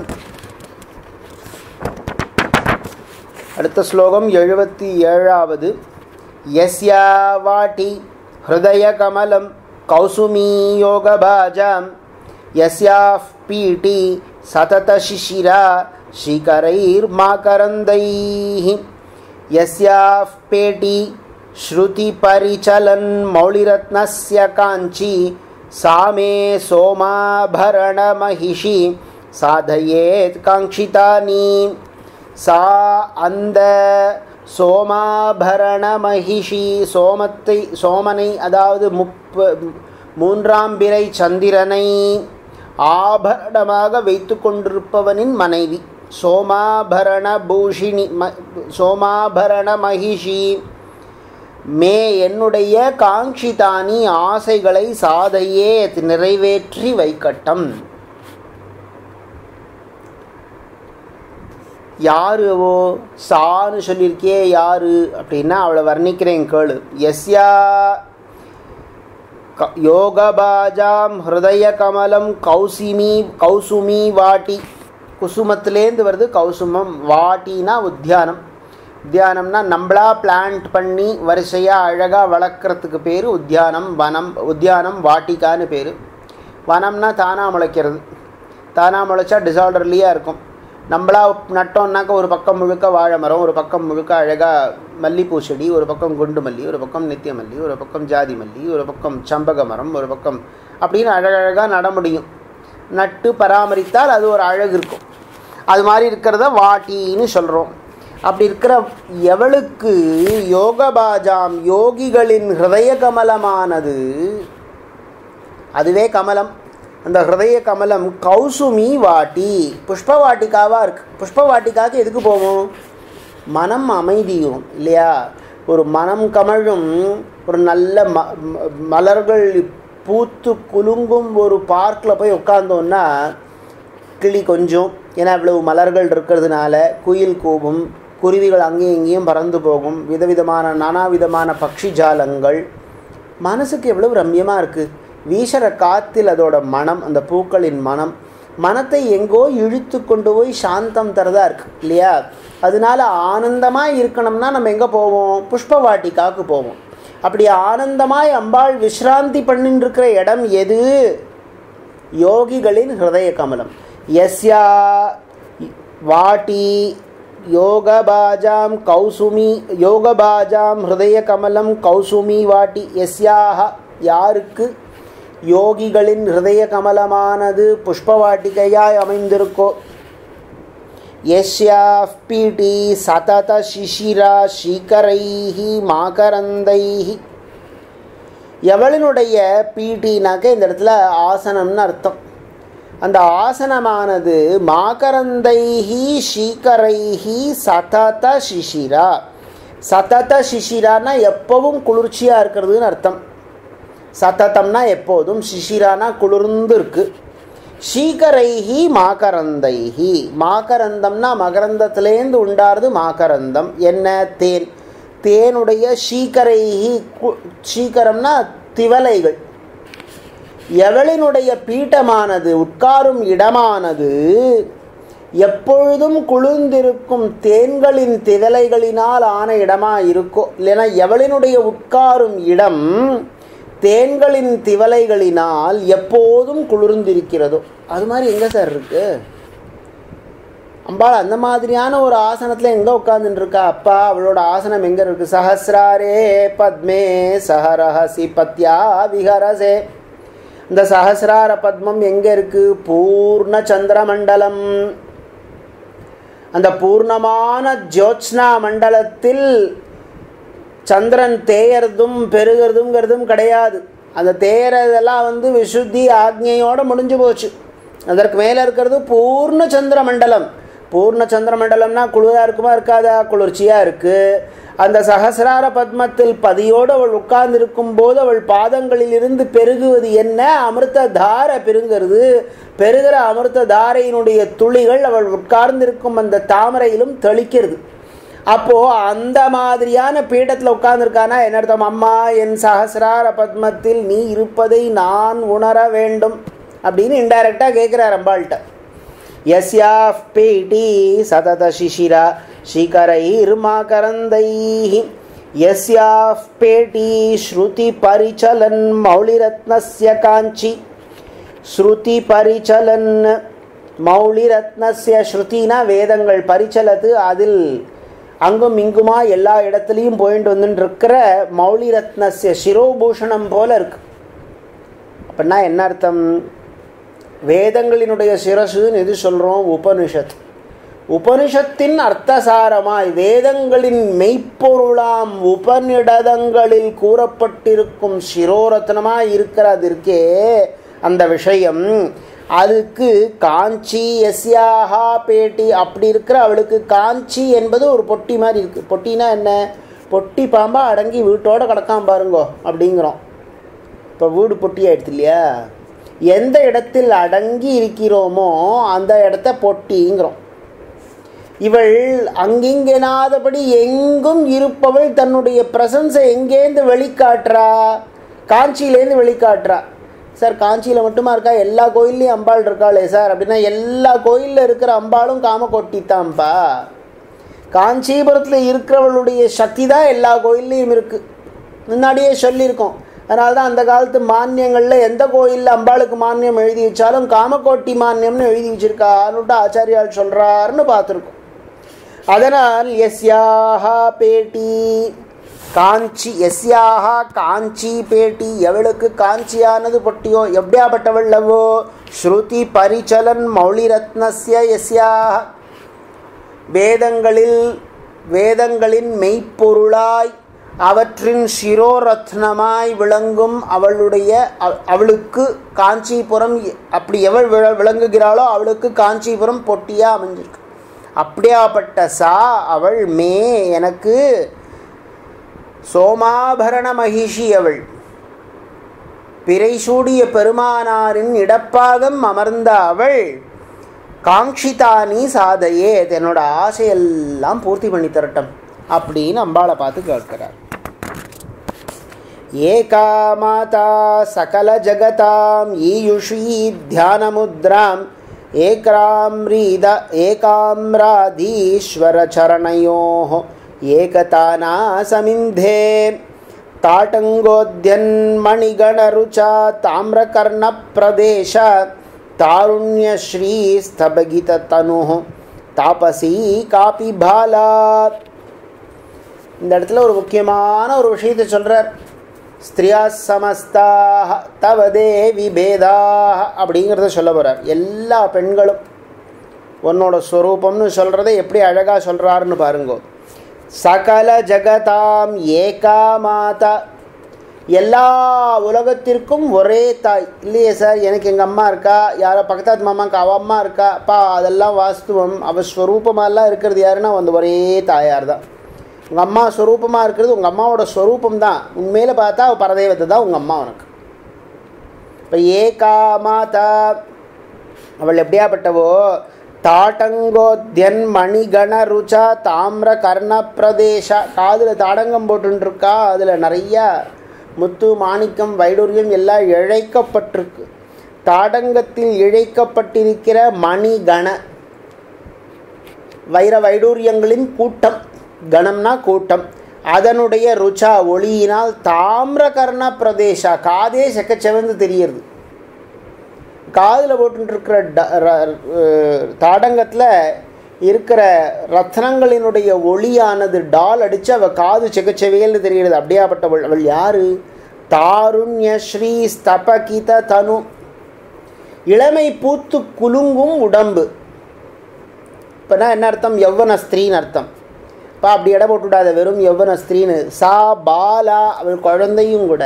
அடுத்த ஸ்லோகம் எழுபத்தி ஏழாவது யஸ்யா வாட்டி ஹிருதயகமலம் கௌசுமீ யோகபாஜாம் யஸ்யாஃப் பீட்டி சததசிशिरा श्रीकरैर्माकरन्दैः यस्याः पेटी श्रुतिपरिचलन् मौलिरत्नस्य काञ्ची सा मे सोमाभरणमहिषी साधयेत् काङ्क्षितानि சா அந்த சோமாபரண மகிஷி சோமத்தை சோமனை அதாவது முப்ப மூன்றாம் பிறை சந்திரனை ஆபரணமாக வைத்து கொண்டிருப்பவனின் மனைவி சோமாபரண பூஷிணி ம சோமாபரண மகிஷி மே என்னுடைய காங்ஷிதானி ஆசைகளை சாதையே நிறைவேற்றி வைக்கட்டும் யாரு அவோ சான்னு சொல்லியிருக்கியே யாரு அப்படின்னா அவளை வர்ணிக்கிறேன் கேளு எஸ்யா க- யோகபாஜாம் ஹிருதய கமலம் கௌசிமி கௌசுமி வாட்டி குசுமத்திலேருந்து வருது கௌசுமம் வாட்டினா உத்தியானம் உத்தியானம்னா நம்மளா பிளான்ட் பண்ணி வரிசையாக அழகாக வளர்க்குறதுக்கு பேர் உத்தியானம் வனம் உத்தியானம் வாட்டிக்கான்னு பேர் வனம்னா தானாக முளைக்கிறது தானாக முளைச்சா டிசார்டர்லியாக இருக்கும் நம்மளா நட்டோம்னாக்க ஒரு பக்கம் முழுக்க வாழை மரம் ஒரு பக்கம் முழுக்க அழகாக மல்லிப்பூ செடி ஒரு பக்கம் குண்டு மல்லி ஒரு பக்கம் நித்திய மல்லி ஒரு பக்கம் ஜாதி மல்லி ஒரு பக்கம் சம்பக மரம் ஒரு பக்கம் அப்படின்னு அழகழகாக நட முடியும் நட்டு பராமரித்தால் அது ஒரு அழகு இருக்கும் அது மாதிரி இருக்கிறத வாட்டின்னு சொல்கிறோம் அப்படி இருக்கிற எவளுக்கு யோகபாஜாம் யோகிகளின் ஹிருதய கமலமானது அதுவே கமலம் அந்த ஹிருதய கமலம் கௌசுமி வாட்டி புஷ்ப வாட்டிக்காவாக இருக்கு புஷ்ப வாட்டிக்காவுக்கு எதுக்கு போவோம் மனம் அமைதியும் இல்லையா ஒரு மனம் கமழும் ஒரு நல்ல ம ம- மலர்கள் பூத்து குலுங்கும் ஒரு பார்க்கில் போய் உட்காந்தோன்னா கிளி கொஞ்சம் ஏன்னா இவ்வளவு மலர்கள் இருக்கிறதுனால குயில் கூவும் குருவிகள் அங்கேயும் இங்கேயும் பறந்து போகும் விதவிதமான நானாவிதமான பக்ஷி ஜாலங்கள் மனசுக்கு எவ்வளவு ரம்யமாக இருக்குது வீசுகிற காத்தில் அதோட மனம் அந்த பூக்களின் மனம் மனத்தை எங்கோ இழுத்து கொண்டு போய் சாந்தம் தரதா இருக்கு இல்லையா அதனால ஆனந்தமாக இருக்கணும்னா நம்ம எங்கே போவோம் புஷ்ப வாட்டிக்காவுக்கு போவோம் அப்படி ஆனந்தமாய் அம்பாள் விஸ்ராந்தி பண்ணிட்டு இருக்கிற இடம் எது யோகிகளின் ஹிருதய கமலம் யஸ்யா வாட்டி யோகபாஜாம் கௌசுமி யோகபாஜாம் ஹிருதய கமலம் கௌசுமி வாட்டி யஸ்யாக யாருக்கு யோகிகளின் ஹிருதய கமலமானது புஷ்பவாட்டிகையாய் அமைந்திருக்கோ यस्याः पीठी सततशिशिरा शीकरैः माकरन्दैः எவளினுடைய பீட்டினாக்க இந்த இடத்துல ஆசனம்னு அர்த்தம் அந்த ஆசனமானது மாகரந்தைஹி ஷீகரைஹி சதத சிஷிரா சதத சிஷிரானா எப்பவும் குளிர்ச்சியாக இருக்கிறதுன்னு அர்த்தம் சததம்னா எப்போதும் சிஷிரானா குளிர்ந்து இருக்கு ஷீகரைஹி மாகரந்தைஹி மாகரந்தம்னா மகரந்தத்திலேருந்து உண்டாருது மாகரந்தம் என்ன தேன் தேனுடைய ஷீகரைஹி கு- ஷீகரம்னா திவலைகள் எவளினுடைய பீட்டமானது உட்காரும் இடமானது எப்பொழுதும் குளிர்ந்திருக்கும் தேன்களின் திவலைகளினால் ஆன இடமா இருக்கோ இல்லைன்னா எவளினுடைய உட்காரும் இடம் தேன்களின் திவலைகளினால் எப்போதும் குளிர்ந்திருக்கிறதோ அது மாதிரி எங்கே சார் இருக்கு அம்பாள் அந்த மாதிரியான ஒரு ஆசனத்தில் எங்கே உட்காந்துட்டு இருக்கா அப்பா அவளோட ஆசனம் எங்கே இருக்கு சஹசிராரே பத்மே சஹரஹசி பத்யா விஹரசே இந்த சஹசிரார பத்மம் எங்கே இருக்கு பூர்ண சந்திரமண்டலம் அந்த பூர்ணமான ஜோத்ஸ்னா மண்டலத்தில் சந்திரன் தேயறதும் பெருகிறதுங்கிறதும் கிடையாது அந்த தேயறதெல்லாம் வந்து விசுத்தி ஆக்ஞையோட முடிஞ்சு போச்சு அதற்கு மேலே இருக்கிறது பூர்ண சந்திர மண்டலம் பூர்ண சந்திர மண்டலம்னா குளிராக இருக்குமா இருக்காதா குளிர்ச்சியாக இருக்குது அந்த சகசிரார பத்மத்தில் பதியோடு அவள் உட்கார்ந்திருக்கும் போது அவள் பாதங்களிலிருந்து பெருகுவது என்ன அமிர்த தார பெருங்கிறது பெருகிற அமிர்த தாரையினுடைய துளிகள் அவள் உட்கார்ந்திருக்கும் அந்த தாமரையிலும் தெளிக்கிறது அப்போ அந்த மாதிரியான பீடத்தில் உட்கார்ந்துருக்கானா என்ன அர்த்தம் அம்மா என் சஹசிரார பத்மத்தில் நீ இருப்பதை நான் உணர வேண்டும் அப்படின்னு இன்டைரக்டாக கேட்குறார் அம்பாள்கிட்ட யஸ்யா பீட்டி சதத சிசிரா ஸ்ரீகரைர்மாகரந்தைः யஸ்யா பேட்டி ஸ்ருதி பரிச்சலன் மௌளிரத்னஸ்ய காஞ்சி ஸ்ருதி பரிச்சலன் மௌளிரத்னஸ்ய ஸ்ருதினா வேதங்கள் பரிச்சலத்து அதில் அங்கும் இங்குமா எல்லா இடத்துலையும் போயிட்டு வந்துட்டு இருக்கிற மௌளிரத்னஸ்ய சிரோபூஷணம் போல இருக்கு அப்படின்னா என்ன அர்த்தம் வேதங்களினுடைய சிரசுன்னு எது சொல்கிறோம் உபனிஷத் உபனிஷத்தின் அர்த்தசாரமாய் வேதங்களின் மெய்ப்பொருளாம் உபநிடதங்களில் கூறப்பட்டிருக்கும் சிரோரத்னமாய் இருக்கிறது இருக்கே அந்த விஷயம் அதுக்கு காஞ்சி எஸ்யாஹா பேட்டி அப்படி இருக்கிற அவளுக்கு காஞ்சி என்பது ஒரு பொட்டி மாதிரி இருக்குது பொட்டினா என்ன பொட்டி பாம்பா அடங்கி வீட்டோட கிடக்காம பாருங்கோ அப்படிங்கிறோம் இப்போ வீடு பொட்டி ஆயிடுது இல்லையா எந்த இடத்தில் அடங்கி இருக்கிறோமோ அந்த இடத்த பொட்டிங்கிறோம் இவள் அங்கிங்கெனாதபடி எங்கும் இருப்பவள் தன்னுடைய பிரசன்ஸை எங்கேருந்து வெளிக்காட்டுறா காஞ்சியிலேருந்து வெளிக்காட்டுறா சார் காஞ்சியில் மட்டுமா இருக்கா எல்லா கோயில்லையும் அம்பாள் இருக்காளே சார் அப்படின்னா எல்லா கோயிலில் இருக்கிற அம்பாளும் காம கொட்டித்தான்ப்பா காஞ்சிபுரத்தில் இருக்கிறவளுடைய சக்தி தான் எல்லா கோயில்லையும் இருக்குது முன்னாடியே சொல்லியிருக்கோம் அதனால தான் அந்த காலத்து மானியங்களில் எந்த கோயிலில் அம்பாளுக்கு மானியம் எழுதி வச்சாலும் காமக்கோட்டி மானியம்னு எழுதி வச்சிருக்கான்னுட்டு ஆச்சாரியால் சொல்கிறாருன்னு பார்த்துருக்கோம் அதனால் எஸ்யாஹா பேட்டி காஞ்சி எஸ்யாஹா காஞ்சி பேட்டி எவளுக்கு காஞ்சியானது பொட்டியோ எப்படியாப்பட்டவள் லவோ ஸ்ருதி பரிச்சலன் மௌளிரத்னஸ்ய எஸ்யாஹ வேதங்களில் வேதங்களின் மெய்ப்பொருளாய் அவற்றின் சிரோரத்னமாய் விளங்கும் அவளுடைய அவ- அவளுக்கு காஞ்சிபுரம் அப்படி எவள் விள- விளங்குகிறாளோ அவளுக்கு காஞ்சிபுரம் பொட்டியா அமைஞ்சிருக்கு அப்படியாப்பட்ட சா அவள் மே எனக்கு சோமாபரண மகிஷி அவள் பிறைசூடிய பெருமானாரின் இடப்பாகம் அமர்ந்த அவள் காங்ஷிதானி சாதையே என்னோட ஆசையெல்லாம் பூர்த்தி பண்ணி தரட்டும் அப்படின்னு அம்பாளை பார்த்து கேட்கிறார் ஏகா மாதா சகல ஜகதாம் ஈயுஷி தியானமுத்ராம் ஏக்ராம்ரீத ஏகாம்ராதீஸ்வர சரணையோ ஏகதானா சமிந்தே ताटङ्गोद्यन्मणिगणरुचा ताम्रकर्णप्रदेश तारुण्यश्रीस्तभगिततनुः தாபசி காபி பாலா இந்த இடத்துல ஒரு முக்கியமான ஒரு விஷயத்தை சொல்கிறார் ஸ்திரியா சமஸ்தாக தவ தேவி பேதாக அப்படிங்கிறத சொல்ல போகிறார் எல்லா பெண்களும் உன்னோட ஸ்வரூபம்னு சொல்கிறத எப்படி அழகாக சொல்கிறாருன்னு பாருங்கோ சகல ஜகதாம் ஏகா மாதா எல்லா உலகத்திற்கும் ஒரே தாய் இல்லையே சார் எனக்கு எங்கள் அம்மா இருக்கா யாரோ பக்கத்தாத்து மாமாக்கு அவ அம்மா இருக்கா அப்பா அதெல்லாம் வாஸ்துவம் அவ ஸ்வரூபமாலாம் இருக்கிறது யாருன்னா அந்த ஒரே தாயார் தான் உங்கள் அம்மா ஸ்வரூபமாக இருக்கிறது உங்கள் அம்மாவோட ஸ்வரூபம் தான் உண்மையில் பார்த்தா அவள் பரதேவத்தை தான் உங்கள் அம்மா உனக்கு இப்போ ஏகா மாதா அவள் எப்படியாப்பட்டவோ தாட்டங்கோத்யன் மணிகண ருச்சா தாமிர கர்ண பிரதேச காதில் தாடங்கம் போட்டுருக்கா அதில் நிறையா முத்து மாணிக்கம் வைடூரியம் எல்லாம் இழைக்கப்பட்டிருக்கு தாடங்கத்தில் இழைக்கப்பட்டிருக்கிற மணிகண வைர வைடூரியங்களின் கூட்டம் கணம்னா கூட்டம் அதனுடைய ருச்சா ஒளியினால் தாமிரகர்ண பிரதேசா காதே செக்கச்செவந்து தெரியுது காதில் போட்டுருக்கிற தாடங்கத்தில் இருக்கிற ரத்னங்களினுடைய ஒளியானது டால் அடித்து அவள் காது செக்கச்செவையல்னு தெரிகிறது அப்படியாப்பட்டவள் அவள் யாரு தாருண்ய ஸ்ரீ ஸ்தபகித தனு இளமை பூத்து குலுங்கும் உடம்பு இப்போனா என்ன அர்த்தம் யௌவன ஸ்திரீன்னு அர்த்தம் இப்போ அப்படி இடம் போட்டு விடாத வெறும் யௌவன ஸ்திரீன்னு சா பாலா அவள் குழந்தையும் கூட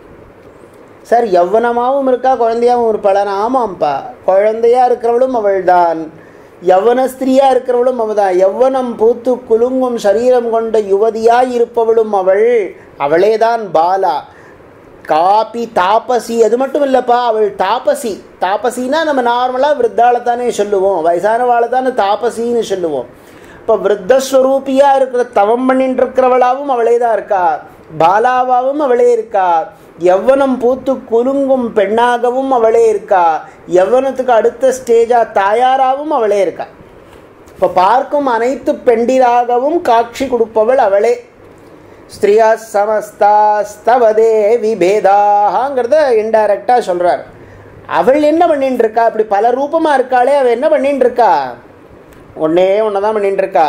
சார் யௌவனமாகவும் இருக்கா குழந்தையாகவும் இருப்பாளான் ஆமாம்ப்பா குழந்தையாக இருக்கிறவளும் அவள் தான் யவன ஸ்திரீயாக இருக்கிறவளும் அவள் தான் யவ்வனம் பூத்து குலுங்கும் சரீரம் கொண்ட யுவதியாய் இருப்பவளும் அவள் அவளே தான் பாலா காப்பி தாபசி அது மட்டும் இல்லைப்பா அவள் தாபசி தாபசினா நம்ம நார்மலாக விருத்தாளை தானே சொல்லுவோம் வயசானவாளை தானே தாபசின்னு சொல்லுவோம் இப்போ விருத்தஸ்வரூபியாக இருக்கிற தவம் பண்ணிட்டு இருக்கிறவளாவும் அவளே தான் இருக்கா பாலாவாவும் அவளே இருக்கா யவ்வனம் பூத்து குலுங்கும் பெண்ணாகவும் அவளே இருக்கா யவ்வனத்துக்கு அடுத்த ஸ்டேஜாக தாயாராகவும் அவளே இருக்கா இப்போ பார்க்கும் அனைத்து பெண்டிராகவும் காட்சி கொடுப்பவள் அவளே ஸ்திரியா சமஸ்தாஸ்தவதே விபேதாங்கிறத இன்டைரக்டாக சொல்கிறார் அவள் என்ன பண்ணிட்டு இருக்கா அப்படி பல ரூபமாக இருக்காளே அவள் என்ன பண்ணிட்டு இருக்கா ஒன்னே ஒன்று தான் பண்ணிட்டு இருக்கா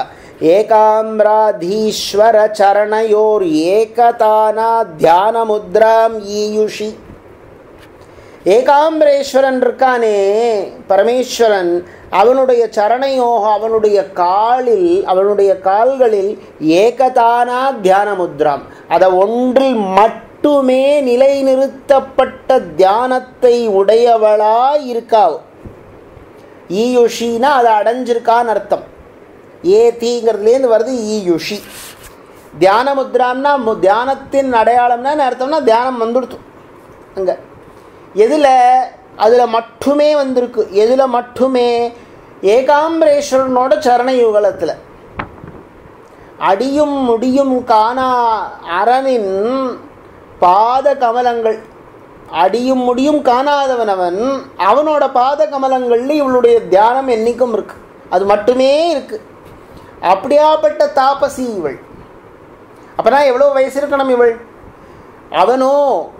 ஏகாம்ராதீஸ்வர சரணையோர் ஏகதானா தியான முத்ராம் ஈயுஷி ஏகாம்பரேஸ்வரன் இருக்கானே பரமேஸ்வரன் அவனுடைய சரணையோக அவனுடைய காலில் அவனுடைய கால்களில் ஏகதானா தியான முத்ராம் அதை ஒன்றில் மட்டுமே நிலைநிறுத்தப்பட்ட தியானத்தை உடையவளாய் இருக்காவோ ஈயுஷின்னா அதை அடைஞ்சிருக்கான்னு அர்த்தம் ஏ தீங்கிறதுலேருந்து வருது ஈயுஷி தியான முத்ராம்னா மு- தியானத்தின் அடையாளம்னா என்ன அர்த்தம்னா தியானம் வந்துடுத்து அங்கே எதில் அதில் மட்டுமே வந்திருக்கு எதில் மட்டுமே ஏகாம்பரேஸ்வரனோட சரண யுகலத்தில் அடியும் முடியும் காணா அரனின் பாத கமலங்கள் அடியும் முடியும் காணாதவன் அவன் அவனோட பாத கமலங்கள்ல இவளுடைய தியானம் என்னைக்கும் இருக்கு அது மட்டுமே இருக்கு அப்படியாப்பட்ட தாபசி இவள் அப்பனா எவ்வளோ வயசு இருக்கணும் இவள் அவனோ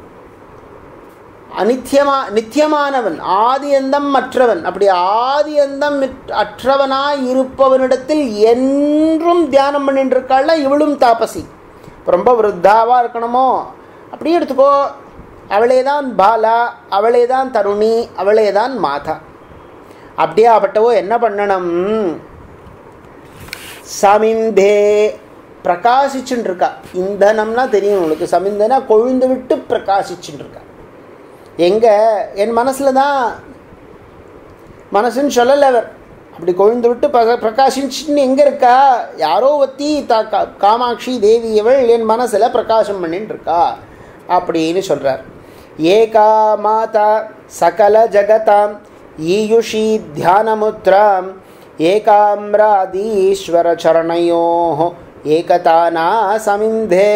அனித்தியமா நித்தியமானவன் ஆதி அந்தம் அற்றவன் அப்படி ஆதி அந்தம் மிட்- அற்றவனாய் இருப்பவனிடத்தில் என்றும் தியானம் பண்ணிட்டு இருக்காள்னா இவளும் தாபசி இப்ப ரொம்ப விருத்தாவாக இருக்கணுமோ அப்படி எடுத்துக்கோ அவளே தான் பாலா அவளே தான் தருணி அவளே தான் மாதா அப்படியாப்பட்டவோ என்ன பண்ணணும் சமிந்தே பிரகாசிச்சுட்டு இருக்கா இந்தனம்னா தெரியும் உங்களுக்கு சமிந்தனா கொழுந்து விட்டு பிரகாசிச்சுட்டு இருக்கா எங்க என் மனசில் தான் மனசுன்னு சொல்லலை அவர் அப்படி கொழுந்து விட்டு பக பிரகாசிச்சுன்னு எங்கே இருக்கா யாரோ ஒத்தி தா கா- காமாட்சி தேவி இவள் என் மனசில் பிரகாசம் பண்ணிட்டு இருக்கா அப்படின்னு சொல்கிறார் ஏகா மாதா சகல ஜகதாம் ஈயுஷி தியானமுத்ராம் ஏகாம்ராதீஸ்வர சரணையோ ஏகதானா சமிந்தே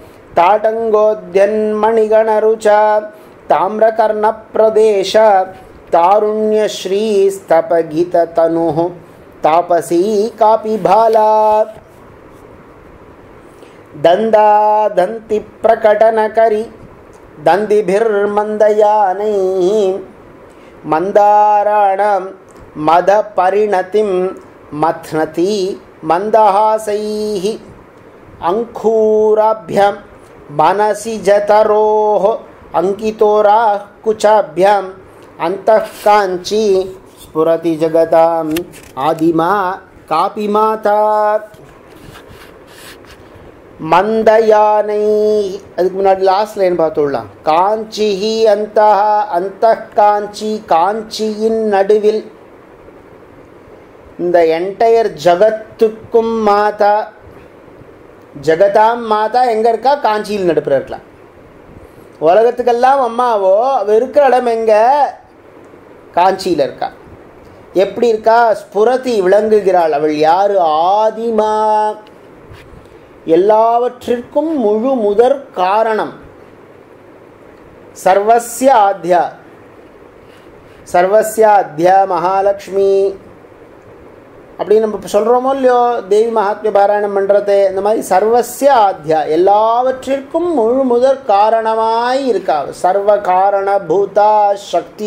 ताटङ्गोद्यन्मणिगणरुचा ताम्रकर्णप्रदेश तारुण्यश्रीस्तपगिततनुः तापसी कापि भाला दन्दादन्तिप्रकटनकरि दन्दिभिर्मन्दयानैः मन्दाराणां मदपरिणतिं मथ्नति मन्दहासैः अङ्कूराभ्यां मनसि जतरोः अङ्कितोराः कुचाभ्याम् अन्तः काञ्ची स्फुरति जगताम् आदिमा कापि माता மந்த யானை அதுக்கு முன்னாடி லாஸ்ட் லைன் பார்த்துடலாம் காஞ்சிஹி அந்த அந்த காஞ்சி காஞ்சியின் நடுவில் இந்த என்டையர் ஜகத்துக்கும் மாதா ஜெகதாம் மாதா எங்கே இருக்கா காஞ்சியில் நடுப்புற இருக்கலாம் உலகத்துக்கெல்லாம் அம்மாவோ அவ இருக்கிற இடம் எங்க காஞ்சியில் இருக்கா எப்படி இருக்கா ஸ்புரதி விளங்குகிறாள் அவள் யாரு ஆதிமா எல்லாவற்றிற்கும் முழு முதற் காரணம் சர்வஸ்ய ஆத்யா சர்வஸ்ய அத்யா மகாலட்சுமி அப்படின்னு நம்ம சொல்கிறோமோ இல்லையோ தேவி மகாத்மிய பாராயணம் பண்ணுறது இந்த மாதிரி சர்வஸ்ய ஆத்யா எல்லாவற்றிற்கும் முழு முதற் காரணமாய் இருக்கா சர்வ காரண பூதா சக்தி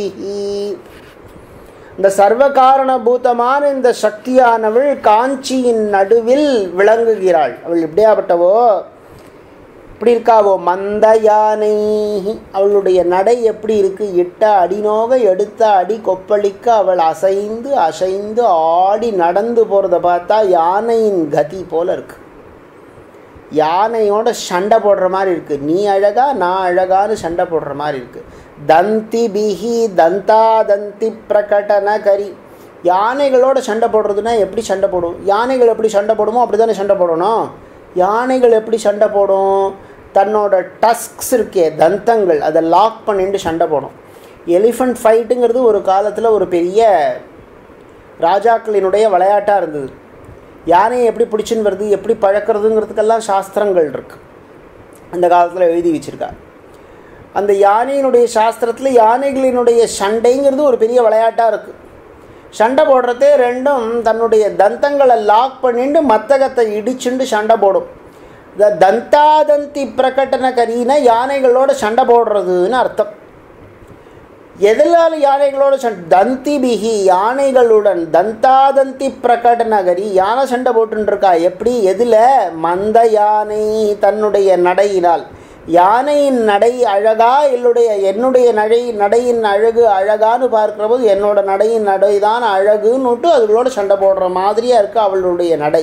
இந்த சர்வ காரணபூதமான இந்த சக்தியானவள் காஞ்சியின் நடுவில் விளங்குகிறாள் அவள் எப்படியாப்பட்டவோ இப்படி இருக்காவோ மந்த யானை அவளுடைய நடை எப்படி இருக்கு இட்ட அடிநோக எடுத்த அடி கொப்பளிக்க அவள் அசைந்து அசைந்து ஆடி நடந்து போகிறத பார்த்தா யானையின் கதி போல இருக்கு யானையோட சண்டை போடுற மாதிரி இருக்கு நீ அழகா நான் அழகான்னு சண்டை போடுற மாதிரி இருக்கு தந்தி பிஹி தந்தா தந்தி பிரகடன கரி யானைகளோட சண்டை போடுறதுன்னா எப்படி சண்டை போடும் யானைகள் எப்படி சண்டை போடுமோ அப்படி தானே சண்டை போடணும் யானைகள் எப்படி சண்டை போடும் தன்னோட டஸ்க்ஸ் இருக்கே தந்தங்கள் அதை லாக் பண்ணிட்டு சண்டை போடும் எலிஃபண்ட் ஃபைட்டுங்கிறது ஒரு காலத்தில் ஒரு பெரிய ராஜாக்களினுடைய விளையாட்டாக இருந்தது யானையை எப்படி பிடிச்சின்னு வருது எப்படி பழக்கிறதுங்கிறதுக்கெல்லாம் சாஸ்திரங்கள் இருக்குது அந்த காலத்தில் எழுதி வச்சுருக்கா அந்த யானையினுடைய சாஸ்திரத்தில் யானைகளினுடைய சண்டைங்கிறது ஒரு பெரிய விளையாட்டாக இருக்குது சண்டை போடுறதே ரெண்டும் தன்னுடைய தந்தங்களை லாக் பண்ணிட்டு மத்தகத்தை இடிச்சுண்டு சண்டை போடும் இந்த தந்தாதந்தி பிரகடன கரினா யானைகளோட சண்டை போடுறதுன்னு அர்த்தம் எதனால யானைகளோட சண்டை தந்தி பிகி யானைகளுடன் தந்தாதந்தி பிரகடனகரி யானை சண்டை போட்டுருக்கா எப்படி எதில் மந்த யானை தன்னுடைய நடையினால் யானையின் நடை அழகா என்னுடைய என்னுடைய நடை நடையின் அழகு அழகான்னு பார்க்குற போது என்னோட நடையின் நடை தான் அழகுன்னுட்டு அதுகளோட சண்டை போடுற மாதிரியாக இருக்குது அவளுடைய நடை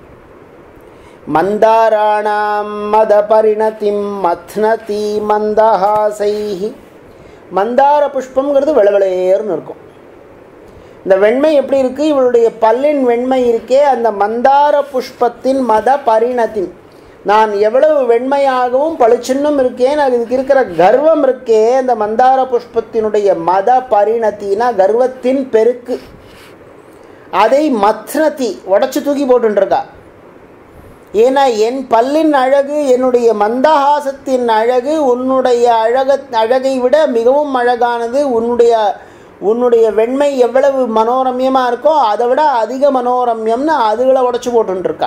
மந்தாராணாம் மத பரிணதிம் மத்னதி மந்தஹாசைஹி மந்தார புஷ்பங்கிறது வெளவெளேர்னு இருக்கும் இந்த வெண்மை எப்படி இருக்குது இவளுடைய பல்லின் வெண்மை இருக்கே அந்த மந்தார புஷ்பத்தின் மத பரிணத்தின் நான் எவ்வளவு வெண்மையாகவும் பளிச்சின்னும் இருக்கேன் அதுக்கு இருக்கிற கர்வம் இருக்கே அந்த மந்தார புஷ்பத்தினுடைய மத பரிணத்தினா கர்வத்தின் பெருக்கு அதை மத்னதி உடச்சி தூக்கி போட்டுருக்கா ஏன்னா என் பல்லின் அழகு என்னுடைய மந்தஹாசத்தின் அழகு உன்னுடைய அழக அழகை விட மிகவும் அழகானது உன்னுடைய உன்னுடைய வெண்மை எவ்வளவு மனோரம்யமாக இருக்கோ அதை விட அதிக மனோரம்யம்னு அதுகளை உடச்சி போட்டுருக்கா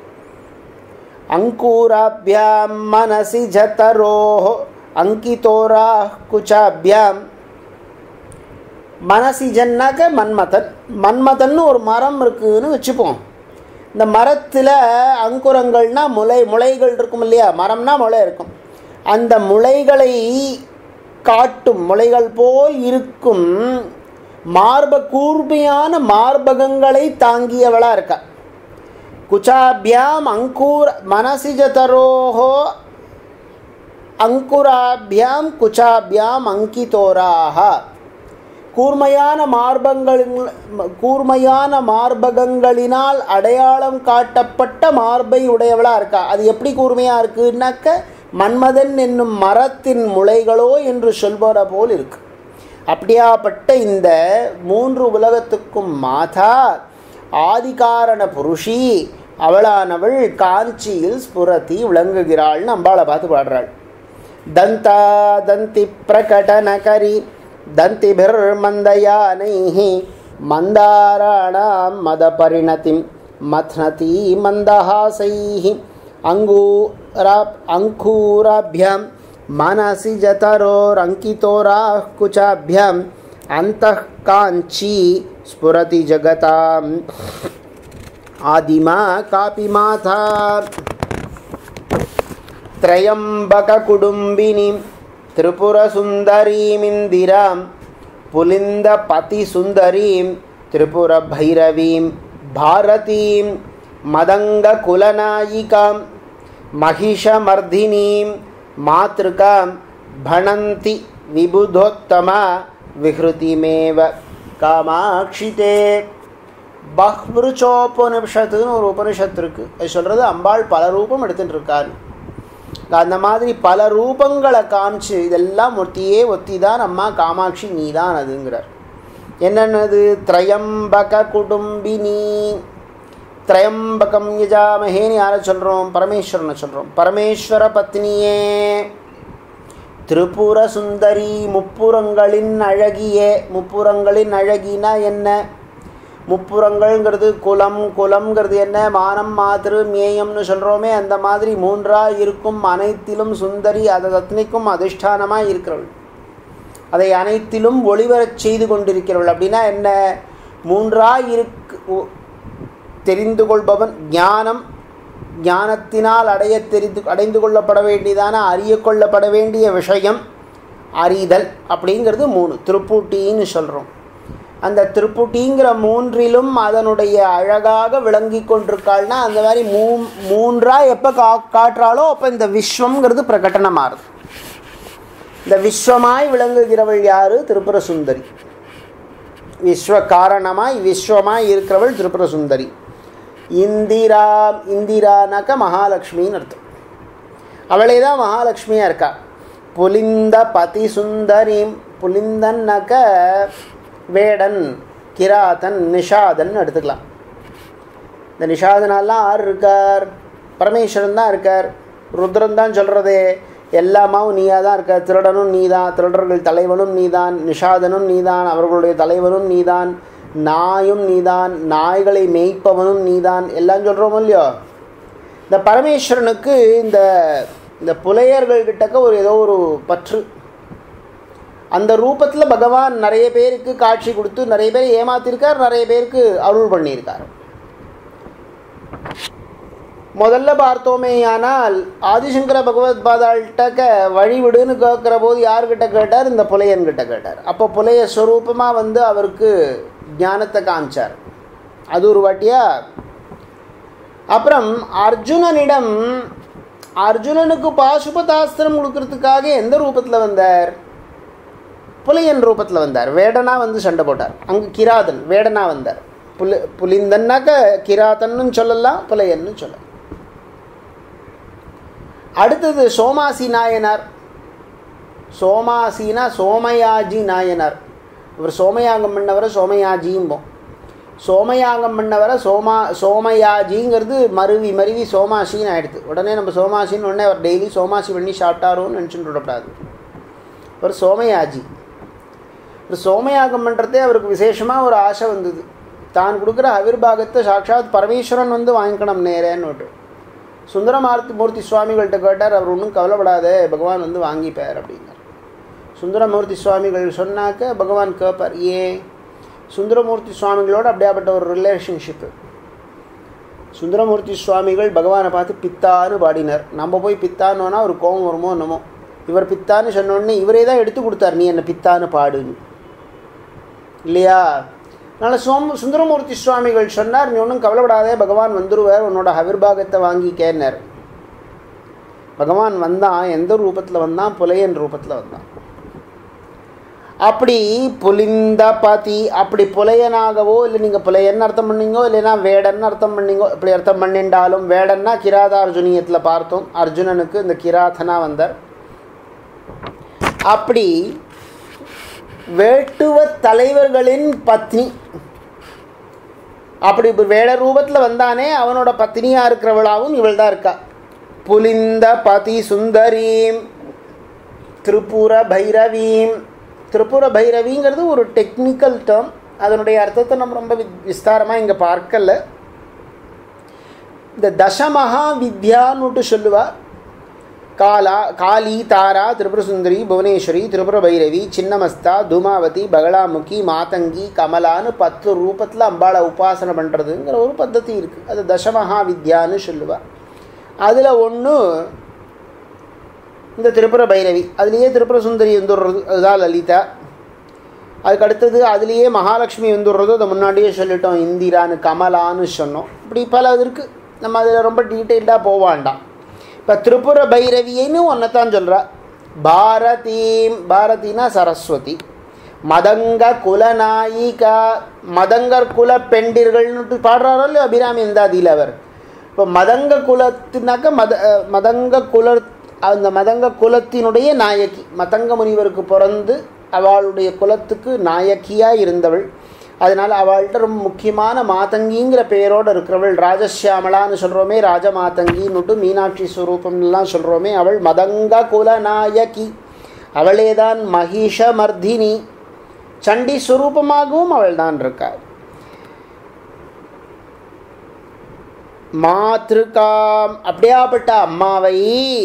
அங்கூராபியாம் மனசி ஜதரோ அங்கிதோரா குச்சாபியாம் மனசி ஜன்னாக்க மன்மதன் மன்மதன்னு ஒரு மரம் இருக்குதுன்னு வச்சுப்போம் இந்த மரத்தில் அங்குரங்கள்னா முளை முளைகள் இருக்கும் இல்லையா மரம்னா முளை இருக்கும் அந்த முளைகளை காட்டும் முளைகள் போல் இருக்கும் மார்ப கூர்மையான மார்பகங்களை தாங்கியவளாக இருக்கா குச்சாபியாம் அங்கூர் மனசிஜதரோஹோ அங்குராபியாம் குச்சாபியாம் அங்கிதோராக கூர்மையான மார்பங்கள் கூர்மையான மார்பகங்களினால் அடையாளம் காட்டப்பட்ட மார்பை உடையவளாக இருக்கா அது எப்படி கூர்மையாக இருக்குன்னாக்க மன்மதன் என்னும் மரத்தின் முளைகளோ என்று சொல்வத போல் இருக்கு அப்படியாப்பட்ட இந்த மூன்று உலகத்துக்கும் மாதா ஆதிகாரண புருஷி அவளானவள் காஞ்சியில் ஸ்புரதி விளங்குகிறாள்னு அம்பாளை பார்த்து பாடுறாள் தந்தா தந்தி பிரகடனகரி दन्तिभिर्मन्दयानैः मन्दाराणां मदपरिणतिं मथ्नति मन्दहासैः अङ्गूरा अङ्कूराभ्यां मनसि जतरोरङ्कितोराः कुचाभ्याम् अन्तः काञ्ची स्फुरति जगताम् आदिमा कापि माता त्र्यम्बककुटुम्बिनीं त्रिपुरसुन्दरीमिन्दिरां पुलिन्दपतिसुन्दरीं त्रिपुरभैरवीं भारतीं मदङ्गकुलनायिकां महिषमर्धिनीं मातृकां भणन्ति विबुधोत्तमा विहृतिमेव காமாட்சிதே பஹ்ருச்சோபனிஷத்துன்னு ஒரு உபனிஷத்து இருக்குது அது சொல்கிறது அம்பாள் பல ரூபம் எடுத்துட்டு இருக்காரு அந்த மாதிரி பல ரூபங்களை காமிச்சு இதெல்லாம் ஒத்தியே ஒத்தி தான் அம்மா காமாட்சி நீ தான் அதுங்கிறார் என்னென்னது திரையம்பக குடும்பினி திரையம்பகம் யஜாமஹேன்னு யாரை சொல்கிறோம் பரமேஸ்வரனை சொல்கிறோம் பரமேஸ்வர பத்னியே திரிபுர சுந்தரி முப்புறங்களின் அழகியே முப்புறங்களின் அழகினா என்ன முப்புறங்கள்ங்கிறது குலம் குலம்ங்கிறது என்ன மானம் மாத்திரு மேயம்னு சொல்கிறோமே அந்த மாதிரி மூன்றாக இருக்கும் அனைத்திலும் சுந்தரி அது அத்தனைக்கும் அதிஷ்டானமாக இருக்கிறவள் அதை அனைத்திலும் ஒளிவரச் செய்து கொண்டிருக்கிறவள் அப்படின்னா என்ன மூன்றாக இருக்கு தெரிந்து கொள்பவன் ஞானம் ஞானத்தினால் அடைய தெரிந்து அடைந்து கொள்ளப்பட வேண்டியதான அறிய கொள்ளப்பட வேண்டிய விஷயம் அறிதல் அப்படிங்கிறது மூணு திருப்பூட்டின்னு சொல்கிறோம் அந்த திருப்புட்டிங்கிற மூன்றிலும் அதனுடைய அழகாக விளங்கி கொண்டிருக்காள்னா அந்த மாதிரி மூ மூன்றாக எப்போ கா காட்டுறாளோ அப்போ இந்த விஸ்வம்ங்கிறது பிரகடனமாகுது இந்த விஸ்வமாய் விளங்குகிறவள் யார் திருப்புர சுந்தரி விஸ்வ காரணமாய் விஸ்வமாய் இருக்கிறவள் திருப்புர சுந்தரி இந்திரா இந்திரானாக்க மகாலட்சுமின்னு அர்த்தம் அவளே தான் மகாலட்சுமியாக இருக்கா புலிந்த பதி சுந்தரிம் புலிந்தன்னாக்க வேடன் கிராதன் நிஷாதன் எடுத்துக்கலாம் இந்த நிஷாதனாலாம் யார் இருக்கார் பரமேஸ்வரன் தான் இருக்கார் ருத்ரன் தான் சொல்கிறதே எல்லாமாவும் நீயாக தான் இருக்க திருடனும் நீதான் திருடர்கள் தலைவனும் நீதான் நிஷாதனும் நீதான் அவர்களுடைய தலைவனும் நீதான் நாயும் நீதான் நாய்களை மேய்ப்பவனும் நீதான் எல்லாம் சொல்கிறோமோ இல்லையோ இந்த பரமேஸ்வரனுக்கு இந்த இந்த புலையர்கள் கிட்டக்க ஒரு ஏதோ ஒரு பற்று அந்த ரூபத்தில் பகவான் நிறைய பேருக்கு காட்சி கொடுத்து நிறைய பேர் ஏமாத்திருக்கார் நிறைய பேருக்கு அருள் பண்ணியிருக்கார் முதல்ல பார்த்தோமேயானால் ஆதிசங்கர பகவத் பாதாள்கிட்ட வழிவிடுன்னு கேட்குற போது யார்கிட்ட கேட்டார் இந்த புலையன்கிட்ட கேட்டார் அப்போ புலைய ஸ்வரூபமாக வந்து அவருக்கு ஞானத்தை காமிச்சார் அது ஒரு வாட்டியா அப்புறம் அர்ஜுனனிடம் அர்ஜுனனுக்கு பாசுபதாஸ்திரம் கொடுக்கறதுக்காக எந்த ரூபத்தில் வந்தார் புலியன் ரூபத்தில் வந்தார் வேடனா வந்து சண்டை போட்டார் அங்கே கிராதன் வேடனா வந்தார் புலி புலிந்தன்னாக்க கிராதன்னு சொல்லலாம் புலையன்னு சொல்லலாம் அடுத்தது சோமாசி நாயனார் சோமாசினா சோமயாஜி நாயனார் இவர் சோமயாகம் பண்ணவரை சோமயாஜியும்போம் சோமயாகம் பண்ணவரை சோமா சோமயாஜிங்கிறது மருவி மருவி சோமாசின்னு ஆயிடுது உடனே நம்ம சோமாசின்னு உடனே அவர் டெய்லி சோமாசி பண்ணி சாப்பிட்டாரோன்னு நினச்சிட்டு விடக்கூடாது அவர் சோமயாஜி ஒரு சோமயாகம் பண்ணுறதே அவருக்கு விசேஷமாக ஒரு ஆசை வந்தது தான் கொடுக்குற அவிர்பாகத்தை சாட்சாத் பரமேஸ்வரன் வந்து வாங்கிக்கணும் நேரேன்னு விட்டு சுந்தரமார்த்தி மூர்த்தி சுவாமிகள்கிட்ட கேட்டார் அவர் ஒன்றும் கவலைப்படாத பகவான் வந்து வாங்கிப்பார் அப்படின்னார் சுந்தரமூர்த்தி சுவாமிகள் சொன்னாக்க பகவான் கேட்பார் ஏன் சுந்தரமூர்த்தி சுவாமிகளோட அப்படியாப்பட்ட ஒரு ரிலேஷன்ஷிப்பு சுந்தரமூர்த்தி சுவாமிகள் பகவானை பார்த்து பித்தான்னு பாடினார் நம்ம போய் பித்தானோன்னா ஒரு கோபம் வருமோ என்னமோ இவர் பித்தான்னு சொன்னோடனே இவரே தான் எடுத்து கொடுத்தார் நீ என்ன பித்தான்னு பாடுன்னு இல்லையா அதனால் சோம் சுந்தரமூர்த்தி சுவாமிகள் சொன்னார் நீ ஒன்றும் கவலைப்படாதே பகவான் வந்துடுவார் உன்னோட அவிர்பாகத்தை வாங்கிக்கேன்னார் பகவான் வந்தான் எந்த ரூபத்தில் வந்தான் புலையன் ரூபத்தில் வந்தான் அப்படி புலிந்த பதி அப்படி புலையனாகவோ இல்லை நீங்கள் புலையன் அர்த்தம் பண்ணீங்கோ இல்லைன்னா வேடன் அர்த்தம் பண்ணீங்கோ இப்படி அர்த்தம் பண்ணிண்டாலும் வேடன்னா கிராதார்ஜுனியத்தில் பார்த்தோம் அர்ஜுனனுக்கு இந்த கிராதனா வந்தார் அப்படி வேட்டுவ தலைவர்களின் பத்னி அப்படி வேட ரூபத்தில் வந்தானே அவனோட பத்னியாக இருக்கிறவளாகவும் இவள் தான் இருக்கா புலிந்த பதி சுந்தரீம் திரிபுர பைரவீம் திரிபுர பைரவிங்கிறது ஒரு டெக்னிக்கல் டேர்ம் அதனுடைய அர்த்தத்தை நம்ம ரொம்ப விஸ்தாரமாக இங்கே பார்க்கல இந்த தசமகா வித்யான்னுட்டு சொல்லுவா காலா காளி தாரா திரிபுர சுந்தரி புவனேஸ்வரி திரிபுர பைரவி சின்னமஸ்தா தூமாவதி பகலாமுகி மாதங்கி கமலான்னு பத்து ரூபத்தில் அம்பாளை உபாசனை பண்ணுறதுங்கிற ஒரு பద్ధதி இருக்குது அது தசமகா வித்யான்னு சொல்லுவா அதில் ஒன்று இந்த திரிபுர பைரவி அதுலேயே திரிபுர சுந்தரி வந்துடுறது அதுதான் லலிதா அதுக்கு அடுத்தது அதுலேயே மகாலட்சுமி வந்துடுறது அதை முன்னாடியே சொல்லிட்டோம் இந்திரான்னு கமலான்னு சொன்னோம் இப்படி பல இது இருக்குது நம்ம அதில் ரொம்ப டீட்டெயில்டாக போவாண்டாம் இப்போ திரிபுர பைரவியைன்னு ஒன்றைத்தான் சொல்கிறா பாரதீம் பாரதினா சரஸ்வதி மதங்க குலநாயிகா மதங்கர் குல பெண்டிர்கள்னு பாடுறாரோ இல்லையோ அபிராமி இந்தாதியில் அவர் இப்போ மதங்க குலத்தினாக்க மத அஹ், மதங்க குல அந்த மதங்க குலத்தினுடைய நாயகி மதங்க முனிவருக்கு பிறந்து அவளுடைய குலத்துக்கு நாயகியாக இருந்தவள் அதனால் அவள்கிட்ட ரொம்ப முக்கியமான மாதங்கிங்கிற பெயரோடு இருக்கிறவள் ராஜசியாமலான்னு சொல்கிறோமே ராஜமாதங்கின்னுட்டு மீனாட்சி ஸ்வரூபம்லாம் சொல்கிறோமே அவள் மதங்க குலநாயகி அவளேதான் மகிஷமர்தினி சண்டி ஸ்வரூபமாகவும் அவள் தான் இருக்காள் மாத்ருகாம் அப்படியாப்பட்ட அம்மாவை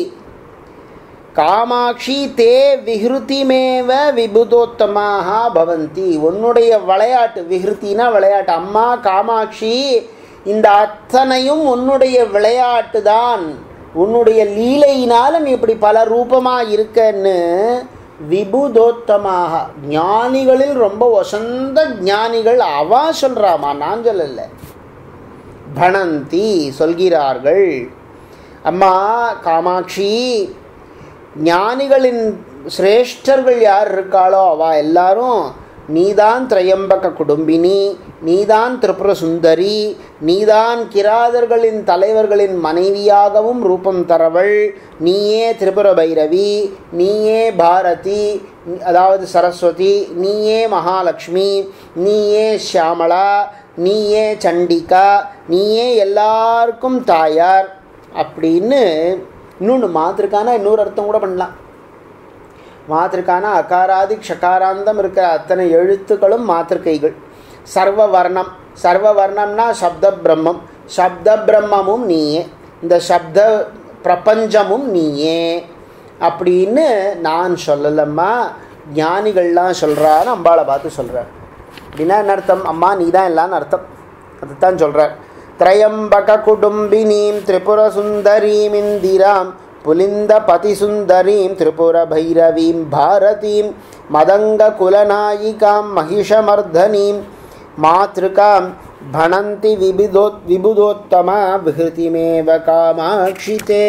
காமாட்சி தே விஹிருதிமேவ விபுதோத்தமாக பவந்தி உன்னுடைய விளையாட்டு விஹிருத்தினா விளையாட்டு அம்மா காமாட்சி இந்த அத்தனையும் உன்னுடைய விளையாட்டு தான் உன்னுடைய லீலையினால நீ இப்படி பல ரூபமாக இருக்கன்னு விபுதோத்தமாக ஞானிகளில் ரொம்ப வசந்த ஞானிகள் அவா சொல்கிறாமா நான் சொல்லலை பணந்தி சொல்கிறார்கள் அம்மா காமாட்சி ஞானிகளின் சிரேஷ்டர்கள் யார் இருக்காளோ அவ எல்லாரும் நீதான் திரையம்பக குடும்பினி நீதான் திரிபுர சுந்தரி நீதான் கிராதர்களின் தலைவர்களின் மனைவியாகவும் ரூபம் தரவள் நீயே திரிபுர பைரவி நீயே பாரதி அதாவது சரஸ்வதி நீயே மகாலட்சுமி நீயே ஷியாமளா நீயே சண்டிகா நீயே எல்லாருக்கும் தாயார் அப்படின்னு இன்னொன்று மாத்திருக்கானா இன்னொரு அர்த்தம் கூட பண்ணலாம் மாத்திருக்கானா அகாராதி க்ஷகாராந்தம் இருக்கிற அத்தனை எழுத்துக்களும் மாத்திருக்கைகள் சர்வ வர்ணம் சர்வ வர்ணம்னா சப்த பிரம்மம் சப்த பிரம்மமும் நீயே இந்த சப்த பிரபஞ்சமும் நீயே அப்படின்னு நான் சொல்லலம்மா ஞானிகள்லாம் சொல்கிறான்னு அம்பாளை பார்த்து சொல்கிறார் அப்படின்னா என்ன அர்த்தம் அம்மா நீ தான் எல்லான்னு அர்த்தம் அதுதான் சொல்கிறார் திரையம்பக குடும்பினீம் திரிபுர சுந்தரீம் இந்திராம் புலிந்த பதிசுந்தரீம் திரிபுர பைரவீம் பாரதீம் மதங்க குலநாயிகாம் மகிஷமர்தனீம் மாத்ருகாம் भणन्ति विबुधो विबुधोत्तमा विहृतिमेव कामाक्षिते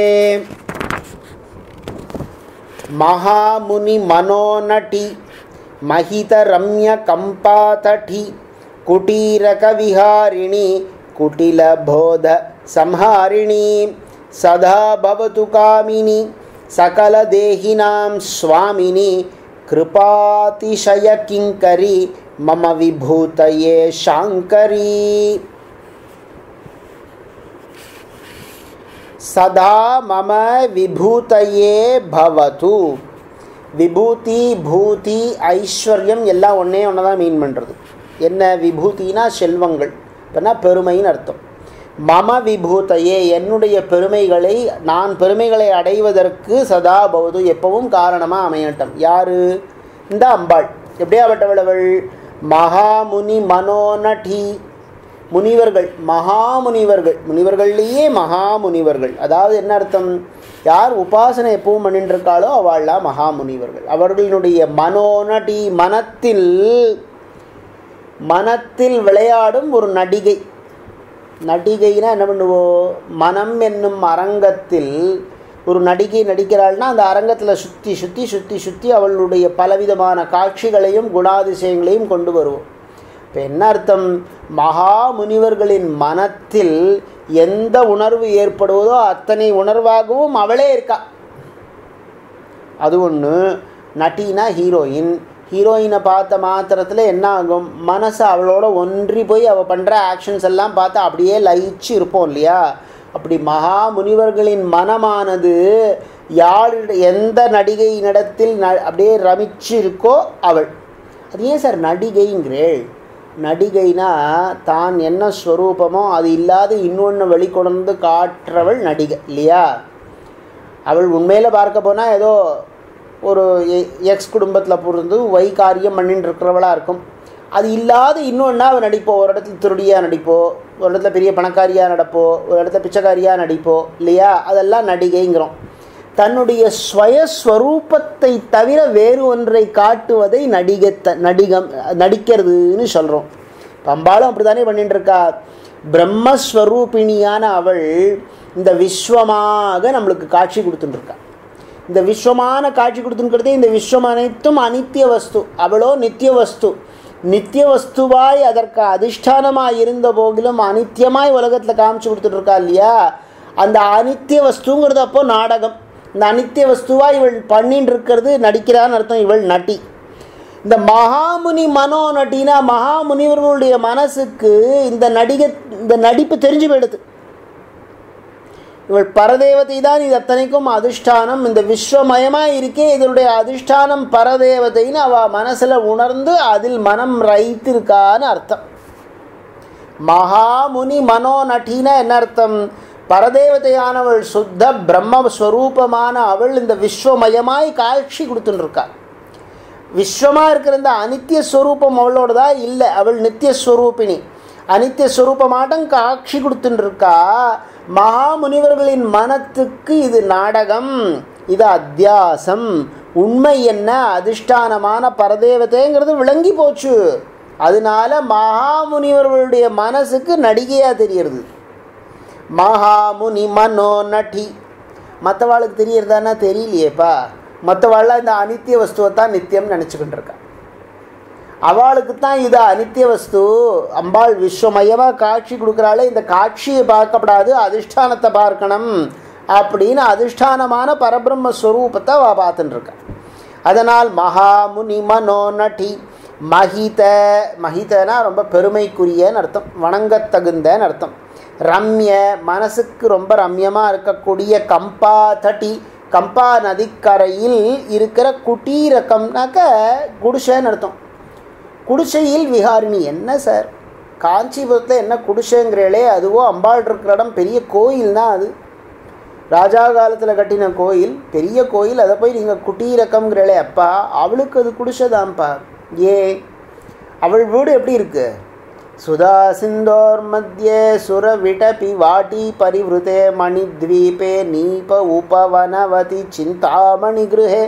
महामुनिमनोनटि महितरम्यकम्पातटि कुटीरकविहारिणि कुटिलबोधसंहारिणी सदा भवतु कामिनि सकलदेहिनां स्वामिनि कृपातिशयकिङ्करी मम विभूतये शाङ्करी சதா மம விபூதையே பவது விபூதி பூதி ஐஸ்வர்யம் எல்லாம் ஒன்றே ஒன்று தான் மீன் பண்ணுறது என்ன விபூதினா செல்வங்கள் இப்போனா பெருமைன்னு அர்த்தம் மம விபூதையே என்னுடைய பெருமைகளை நான் பெருமைகளை அடைவதற்கு சதா பவது எப்பவும் காரணமாக அமையட்டும் யார் இந்த அம்பாள் எப்படியாப்பட்டவள் அவள் மகாமுனி மனோநடி முனிவர்கள் மகாமுனிவர்கள் முனிவர்கள்லேயே மகாமுனிவர்கள் அதாவது என்ன அர்த்தம் யார் உபாசனை எப்பவும் பண்ணிட்டு இருக்காளோ அவள்லாம் மகாமுனிவர்கள் அவர்களுடைய மனோநடி மனத்தில் மனத்தில் விளையாடும் ஒரு நடிகை நடிகைனா என்ன பண்ணுவோம் மனம் என்னும் அரங்கத்தில் ஒரு நடிகை நடிக்கிறாள்னா அந்த அரங்கத்தில் சுற்றி சுற்றி சுற்றி சுற்றி அவளுடைய பலவிதமான காட்சிகளையும் குணாதிசயங்களையும் கொண்டு வருவோம் இப்போ என்ன அர்த்தம் மகா முனிவர்களின் மனத்தில் எந்த உணர்வு ஏற்படுவதோ அத்தனை உணர்வாகவும் அவளே இருக்கா அது ஒன்று நட்டினா ஹீரோயின் ஹீரோயினை பார்த்த மாத்திரத்தில் என்ன ஆகும் மனசு அவளோட ஒன்றி போய் அவள் பண்ணுற ஆக்ஷன்ஸ் எல்லாம் பார்த்து அப்படியே லயிச்சு இருப்போம் இல்லையா அப்படி மகா முனிவர்களின் மனமானது யார் எந்த நடிகையினிடத்தில் ந அப்படியே ரமிச்சு இருக்கோ அவள் அது ஏன் சார் நடிகைங்கிறேள் நடிகைனா தான் என்ன ஸ்வரூபமோ அது இல்லாத இன்னொன்று வெளிக்கொணர்ந்து காட்டுறவள் நடிகை இல்லையா அவள் உண்மையில் பார்க்க போனால் ஏதோ ஒரு எக்ஸ் குடும்பத்தில் பிறந்து ஒய் காரியம் பண்ணிட்டு இருக்கிறவளாக இருக்கும் அது இல்லாத இன்னொன்னா அவள் நடிப்போம் ஒரு இடத்துல திருடியாக நடிப்போ ஒரு இடத்துல பெரிய பணக்காரியாக நடப்போ ஒரு இடத்துல பிச்சைக்காரியாக நடிப்போ இல்லையா அதெல்லாம் நடிகைங்கிறோம் தன்னுடைய ஸ்வயஸ்வரூபத்தை தவிர வேறு ஒன்றை காட்டுவதை நடிகத்த நடிகம் நடிக்கிறதுன்னு சொல்கிறோம் பம்பாலும் அப்படி தானே பண்ணிட்டு இருக்கா பிரம்மஸ்வரூபிணியான அவள் இந்த விஸ்வமாக நம்மளுக்கு காட்சி கொடுத்துட்டுருக்கா இந்த விஸ்வமான காட்சி கொடுத்துருக்கிறதே இந்த விஸ்வம் அனைத்தும் அனித்திய வஸ்து அவளோ நித்திய வஸ்து நித்திய வஸ்துவாய் அதற்கு அதிஷ்டானமாக இருந்த போதிலும் அனித்தியமாய் உலகத்தில் காமிச்சு கொடுத்துட்ருக்கா இல்லையா அந்த அனித்திய வஸ்துங்கிறது அப்போ நாடகம் இந்த அனித்திய வஸ்துவாக இவள் பண்ணின்னு இருக்கிறது நடிக்கிறான்னு அர்த்தம் இவள் நட்டி இந்த மகாமுனி மனோ நட்டினா மகாமுனிவர்களுடைய மனசுக்கு இந்த நடிகை இந்த நடிப்பு தெரிஞ்சு போயிடுது இவள் பரதேவதை தான் இது அத்தனைக்கும் அதிஷ்டானம் இந்த விஸ்வமயமாக இருக்கே இதனுடைய அதிஷ்டானம் பரதேவதைன்னு அவள் மனசில் உணர்ந்து அதில் மனம் ரைத்திருக்கான்னு அர்த்தம் மகாமுனி மனோ நட்டினா என்ன அர்த்தம் பரதேவதையானவள் சுத்த பிரம்மஸ்வரூபமான அவள் இந்த விஸ்வமயமாய் காட்சி கொடுத்துட்டுருக்கா விஸ்வமாக இருக்கிற இந்த அனித்திய ஸ்வரூபம் அவளோட தான் இல்லை அவள் நித்திய ஸ்வரூபிணி அனித்திய ஸ்வரூபமாட்டம் காட்சி கொடுத்துட்டுருக்கா மகாமுனிவர்களின் மனத்துக்கு இது நாடகம் இது அத்தியாசம் உண்மை என்ன அதிஷ்டானமான பரதேவதைங்கிறது விளங்கி போச்சு அதனால மகாமுனிவர்களுடைய மனசுக்கு நடிகையாக தெரியறது மகாமுனி மனோ நட்டி மற்றவாளுக்கு தெரியறதானா தெரியலையேப்பா மற்றவாள்லாம் இந்த அனித்திய வஸ்துவை தான் நித்தியம்னு நினச்சிக்கிட்டு இருக்கா அவளுக்கு தான் இது அனித்திய வஸ்து அம்பாள் விஸ்வமயமாக காட்சி கொடுக்குறாளே இந்த காட்சியை பார்க்கப்படாது அதிஷ்டானத்தை பார்க்கணும் அப்படின்னு அதிஷ்டானமான பரபிரம்ம ஸ்வரூபத்தை அவள் பார்த்துட்டு இருக்கா அதனால் மகாமுனி மனோ நட்டி மகித மகிதனா ரொம்ப பெருமைக்குரியன்னு அர்த்தம் வணங்கத்தகுந்தன்னு அர்த்தம் ரம்ய மனசுக்கு ரொம்ப ரம்யமாக இருக்கக்கூடிய கம்பா தட்டி கம்பா நதிக்கரையில் இருக்கிற குட்டீரக்கம்னாக்க குடிசைன்னு அர்த்தம் குடிசையில் விஹாரிணி என்ன சார் காஞ்சிபுரத்தில் என்ன குடிசைங்கிறீங்களே அதுவோ அம்பாள் இருக்கிற இடம் பெரிய கோயில் தான் அது ராஜா காலத்தில் கட்டின கோயில் பெரிய கோயில் அதை போய் நீங்கள் குட்டீரக்கம்ங்கிறீங்களே அப்பா அவளுக்கு அது குடிசைதான்ப்பா ஏ அவள் வீடு எப்படி இருக்கு சுதா சிந்தோர் மத்தியே சுரவிடபி வாட்டி பரிவிருத்தே மணித்வீபே நீப உபவனவதி சிந்தாமணி கிருஹே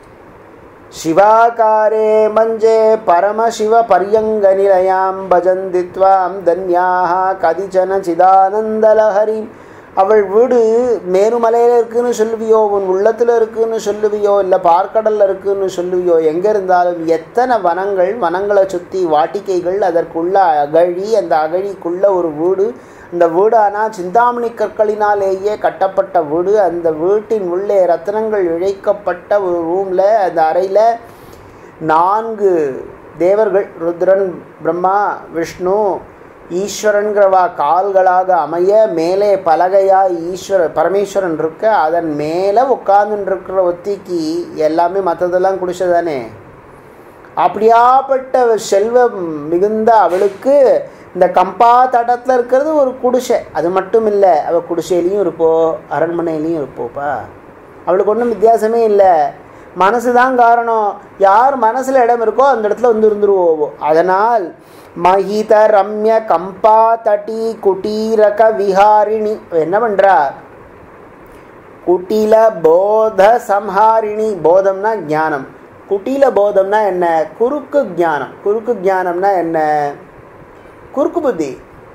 शिवाकारे मञ्जे परमशिवपर्यङ्गनिलयां भजन्ति त्वां धन्याः कतिचन चिदानन्दलहरीं அவள் வீடு மேருமலையில் இருக்குன்னு சொல்லுவியோ உன் உள்ளத்தில் இருக்குன்னு சொல்லுவியோ இல்லை பார்க்கடலில் இருக்குன்னு சொல்லுவியோ எங்கே இருந்தாலும் எத்தனை வனங்கள் வனங்களை சுற்றி வாட்டிக்கைகள் அதற்குள்ள அகழி அந்த அகழிக்குள்ள ஒரு வீடு அந்த வீடு ஆனால் சிந்தாமணி கற்களினாலேயே கட்டப்பட்ட வீடு அந்த வீட்டின் உள்ளே ரத்னங்கள் இழைக்கப்பட்ட ஒரு ரூமில் அந்த அறையில் நான்கு தேவர்கள் ருத்ரன் பிரம்மா விஷ்ணு ஈஸ்வரன்கிறவா கால்களாக அமைய மேலே பலகையாக ஈஸ்வர பரமேஸ்வரன் இருக்க அதன் மேலே உட்காந்துருக்கிற ஒத்திக்கு எல்லாமே மற்றதெல்லாம் குடிச்சதானே அப்படியாப்பட்ட செல்வம் மிகுந்த அவளுக்கு இந்த கம்பா தடத்தில் இருக்கிறது ஒரு குடிசை அது மட்டும் இல்லை அவள் குடிசையிலையும் இருப்போ அரண்மனையிலையும் இருப்போப்பா அவளுக்கு ஒன்றும் வித்தியாசமே இல்லை மனசு தான் காரணம் யார் மனசில் இடம் இருக்கோ அந்த இடத்துல வந்து இருந்துருவோவோ அதனால் மகித ரம்ய கம்பா தட்டி குட்டீரக விஹாரிணி என்ன பண்ணுறா குட்டில போத சம்ஹாரிணி போதம்னா ஞானம் குட்டில போதம்னா என்ன குறுக்கு ஞானம் குறுக்கு ஞானம்னா என்ன குறுக்கு புத்தி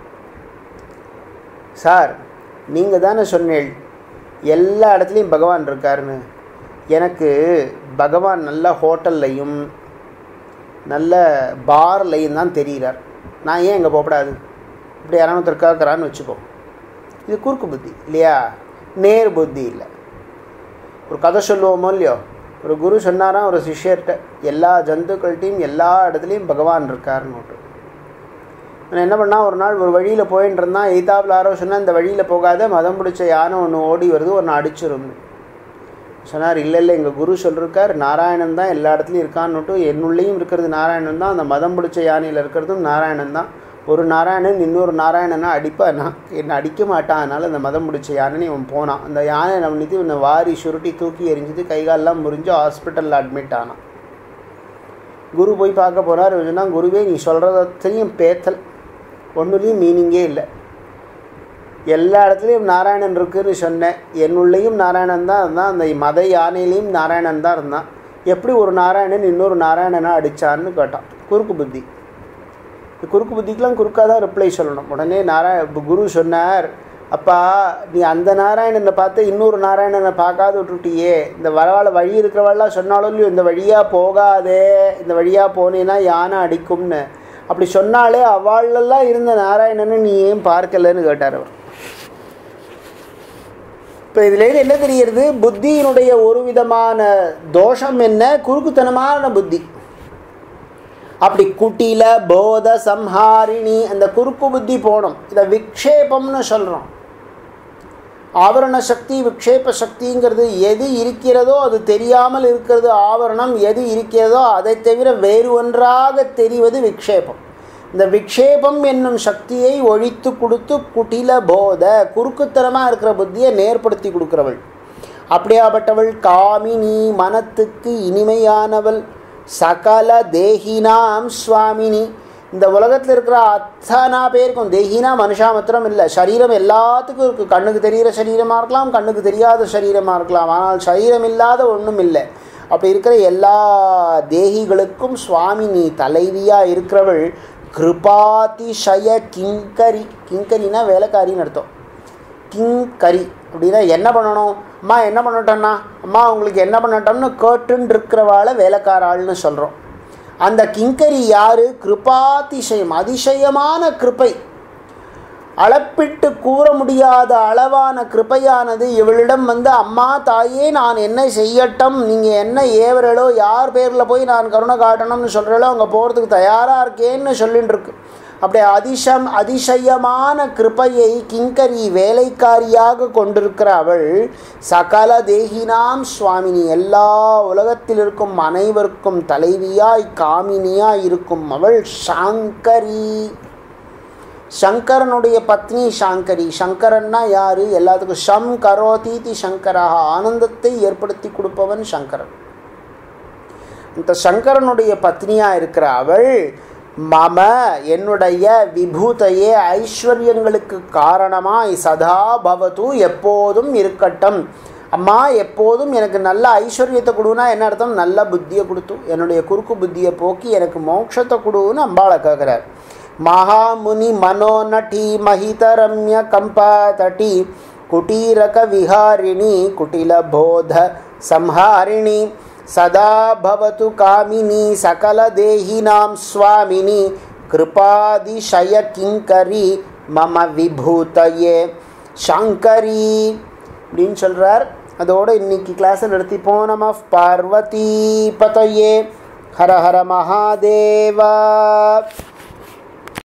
சார் நீங்கள் தானே சொன்னீள் எல்லா இடத்துலையும் பகவான் இருக்காருன்னு எனக்கு பகவான் நல்ல ஹோட்டல்லையும் நல்ல பார்லையும் தான் தெரிகிறார் நான் ஏன் இங்கே போகக்கூடாது இப்படி யாராவது இருக்காக்கிறான்னு வச்சுப்போம் இது குறுக்கு புத்தி இல்லையா நேர் புத்தி இல்லை ஒரு கதை சொல்லுவோமோ இல்லையோ ஒரு குரு சொன்னாராம் ஒரு சிஷ்யர்கிட்ட எல்லா ஜந்துக்கள்கிட்டையும் எல்லா இடத்துலையும் பகவான் இருக்காருன்னு நான் என்ன பண்ணால் ஒரு நாள் ஒரு வழியில் போயின்னு இருந்தான் எய்தாப்பில் யாரோ சொன்னால் இந்த வழியில் போகாத மதம் பிடிச்ச யானை ஒன்று ஓடி வருது ஒன்று அடிச்சிரும் சொன்னார் இல்லை இல்லை எங்கள் குரு சொல்லிருக்கார் நாராயணன் தான் எல்லா இடத்துலையும் இருக்கான்னுட்டு என்னுள்ளேயும் இருக்கிறது நாராயணன் தான் அந்த மதம் பிடிச்ச யானையில் இருக்கிறதும் நாராயணன் தான் ஒரு நாராயணன் இன்னொரு நாராயணனா அடிப்பானா என்னை அடிக்க மாட்டான் அதனால் அந்த மதம் பிடிச்ச யானைன்னு இவன் போனான் அந்த யானை நம்பிட்டு இவனை வாரி சுருட்டி தூக்கி எரிஞ்சுட்டு கைகாலெலாம் முறிஞ்சு ஹாஸ்பிட்டலில் அட்மிட் ஆனான் குரு போய் பார்க்க போனார் சொன்னால் குருவே நீ சொல்கிறதையும் பேத்தல் ஒன்றுலேயும் மீனிங்கே இல்லை எல்லா இடத்துலையும் நாராயணன் இருக்குன்னு சொன்னேன் என்னுள்ளேயும் நாராயணன் தான் இருந்தான் அந்த மத யானையிலையும் நாராயணன் தான் இருந்தான் எப்படி ஒரு நாராயணன் இன்னொரு நாராயணனா அடித்தான்னு கேட்டான் குறுக்கு புத்தி குறுக்கு புத்திக்கெலாம் குறுக்காக தான் ரிப்ளை சொல்லணும் உடனே நாராய குரு சொன்னார் அப்பா நீ அந்த நாராயணனை பார்த்து இன்னொரு நாராயணனை பார்க்காத விட்டுட்டியே இந்த வரவாழ வழி இருக்கிறவெல்லாம் சொன்னாலும் இல்லையோ இந்த வழியாக போகாதே இந்த வழியாக போனேன்னா யானை அடிக்கும்னு அப்படி சொன்னாலே அவளெல்லாம் இருந்த நாராயணனை நீ ஏன் பார்க்கலன்னு கேட்டார் அவர் இப்போ இதுலேருந்து என்ன தெரிகிறது புத்தியினுடைய ஒரு விதமான தோஷம் என்ன குறுக்குத்தனமான புத்தி அப்படி குட்டில போத சம்ஹாரிணி அந்த குறுக்கு புத்தி போகணும் இதை விக்ஷேபம்னு சொல்கிறோம் ஆவரண சக்தி விக்ஷேப சக்திங்கிறது எது இருக்கிறதோ அது தெரியாமல் இருக்கிறது ஆவரணம் எது இருக்கிறதோ அதை தவிர வேறு ஒன்றாக தெரிவது விக்ஷேபம் இந்த விக்ஷேபம் என்னும் சக்தியை ஒழித்து கொடுத்து குட்டில போத குறுக்குத்தனமாக இருக்கிற புத்தியை நேர்படுத்தி கொடுக்குறவள் அப்படியாப்பட்டவள் காமினி மனத்துக்கு இனிமையானவள் சகல தேகினாம் சுவாமினி இந்த உலகத்தில் இருக்கிற அத்தனா பேருக்கும் தேகினா மனுஷா மாத்திரம் இல்லை சரீரம் எல்லாத்துக்கும் இருக்குது கண்ணுக்கு தெரிகிற சரீரமாக இருக்கலாம் கண்ணுக்கு தெரியாத சரீரமாக இருக்கலாம் ஆனால் சரீரம் இல்லாத ஒன்றும் இல்லை அப்படி இருக்கிற எல்லா தேகிகளுக்கும் சுவாமினி தலைவியாக இருக்கிறவள் கிருபாதிசய கிங்கரி கிங்கரினா வேலைக்காரின்னு அர்த்தம் கிங்கரி அப்படின்னா என்ன பண்ணணும் அம்மா என்ன பண்ணட்டோம்னா அம்மா உங்களுக்கு என்ன பண்ணட்டோம்னு கேட்டுன்னு இருக்கிறவாளை வேலைக்காராள்னு சொல்கிறோம் அந்த கிங்கரி யார் கிருபாதிசயம் அதிசயமான கிருப்பை அளப்பிட்டு கூற முடியாத அளவான கிருப்பையானது இவளிடம் வந்து அம்மா தாயே நான் என்ன செய்யட்டும் நீங்கள் என்ன ஏவரலோ யார் பேரில் போய் நான் கருணை காட்டணும்னு சொல்கிறளோ அங்கே போகிறதுக்கு தயாராக இருக்கேன்னு சொல்லின்னு இருக்கு அப்படி அதிசம் அதிசயமான கிருப்பையை கிங்கரி வேலைக்காரியாக கொண்டிருக்கிற அவள் சகல தேகினாம் சுவாமினி எல்லா உலகத்தில் இருக்கும் அனைவருக்கும் தலைவியாய் காமினியாய் இருக்கும் அவள் சாங்கரி சங்கரனுடைய பத்னி சாங்கரி சங்கரன்னா யாரு எல்லாத்துக்கும் ஷம் கரோதீதி சங்கரா ஆனந்தத்தை ஏற்படுத்தி கொடுப்பவன் சங்கரன் இந்த சங்கரனுடைய பத்னியாக இருக்கிற அவள் மம என்னுடைய விபூதையே ஐஸ்வர்யங்களுக்கு காரணமாய் சதா பவது எப்போதும் இருக்கட்டும் அம்மா எப்போதும் எனக்கு நல்ல ஐஸ்வர்யத்தை கொடுனா என்ன அர்த்தம் நல்ல புத்தியை கொடுத்து என்னுடைய குறுக்கு புத்தியை போக்கி எனக்கு மோட்சத்தை கொடுன்னு அம்பாளை கேட்குறார் மகாமுனி மனோநட்டி மகிதரம்ய கம்பா தட்டி குட்டீரக விஹாரிணி குட்டில போத சம்ஹாரிணி சதா பவத்து காமினி சகல தேகினாம் சுவாமினி கிருபாதிசய கிங்கரி மம விபூதயே சங்கரி அப்படின்னு சொல்கிறார் அதோடு இன்னைக்கு கிளாஸை நிறுத்திப்போம் நம பார்வதி பதையே ஹர ஹர மகாதேவா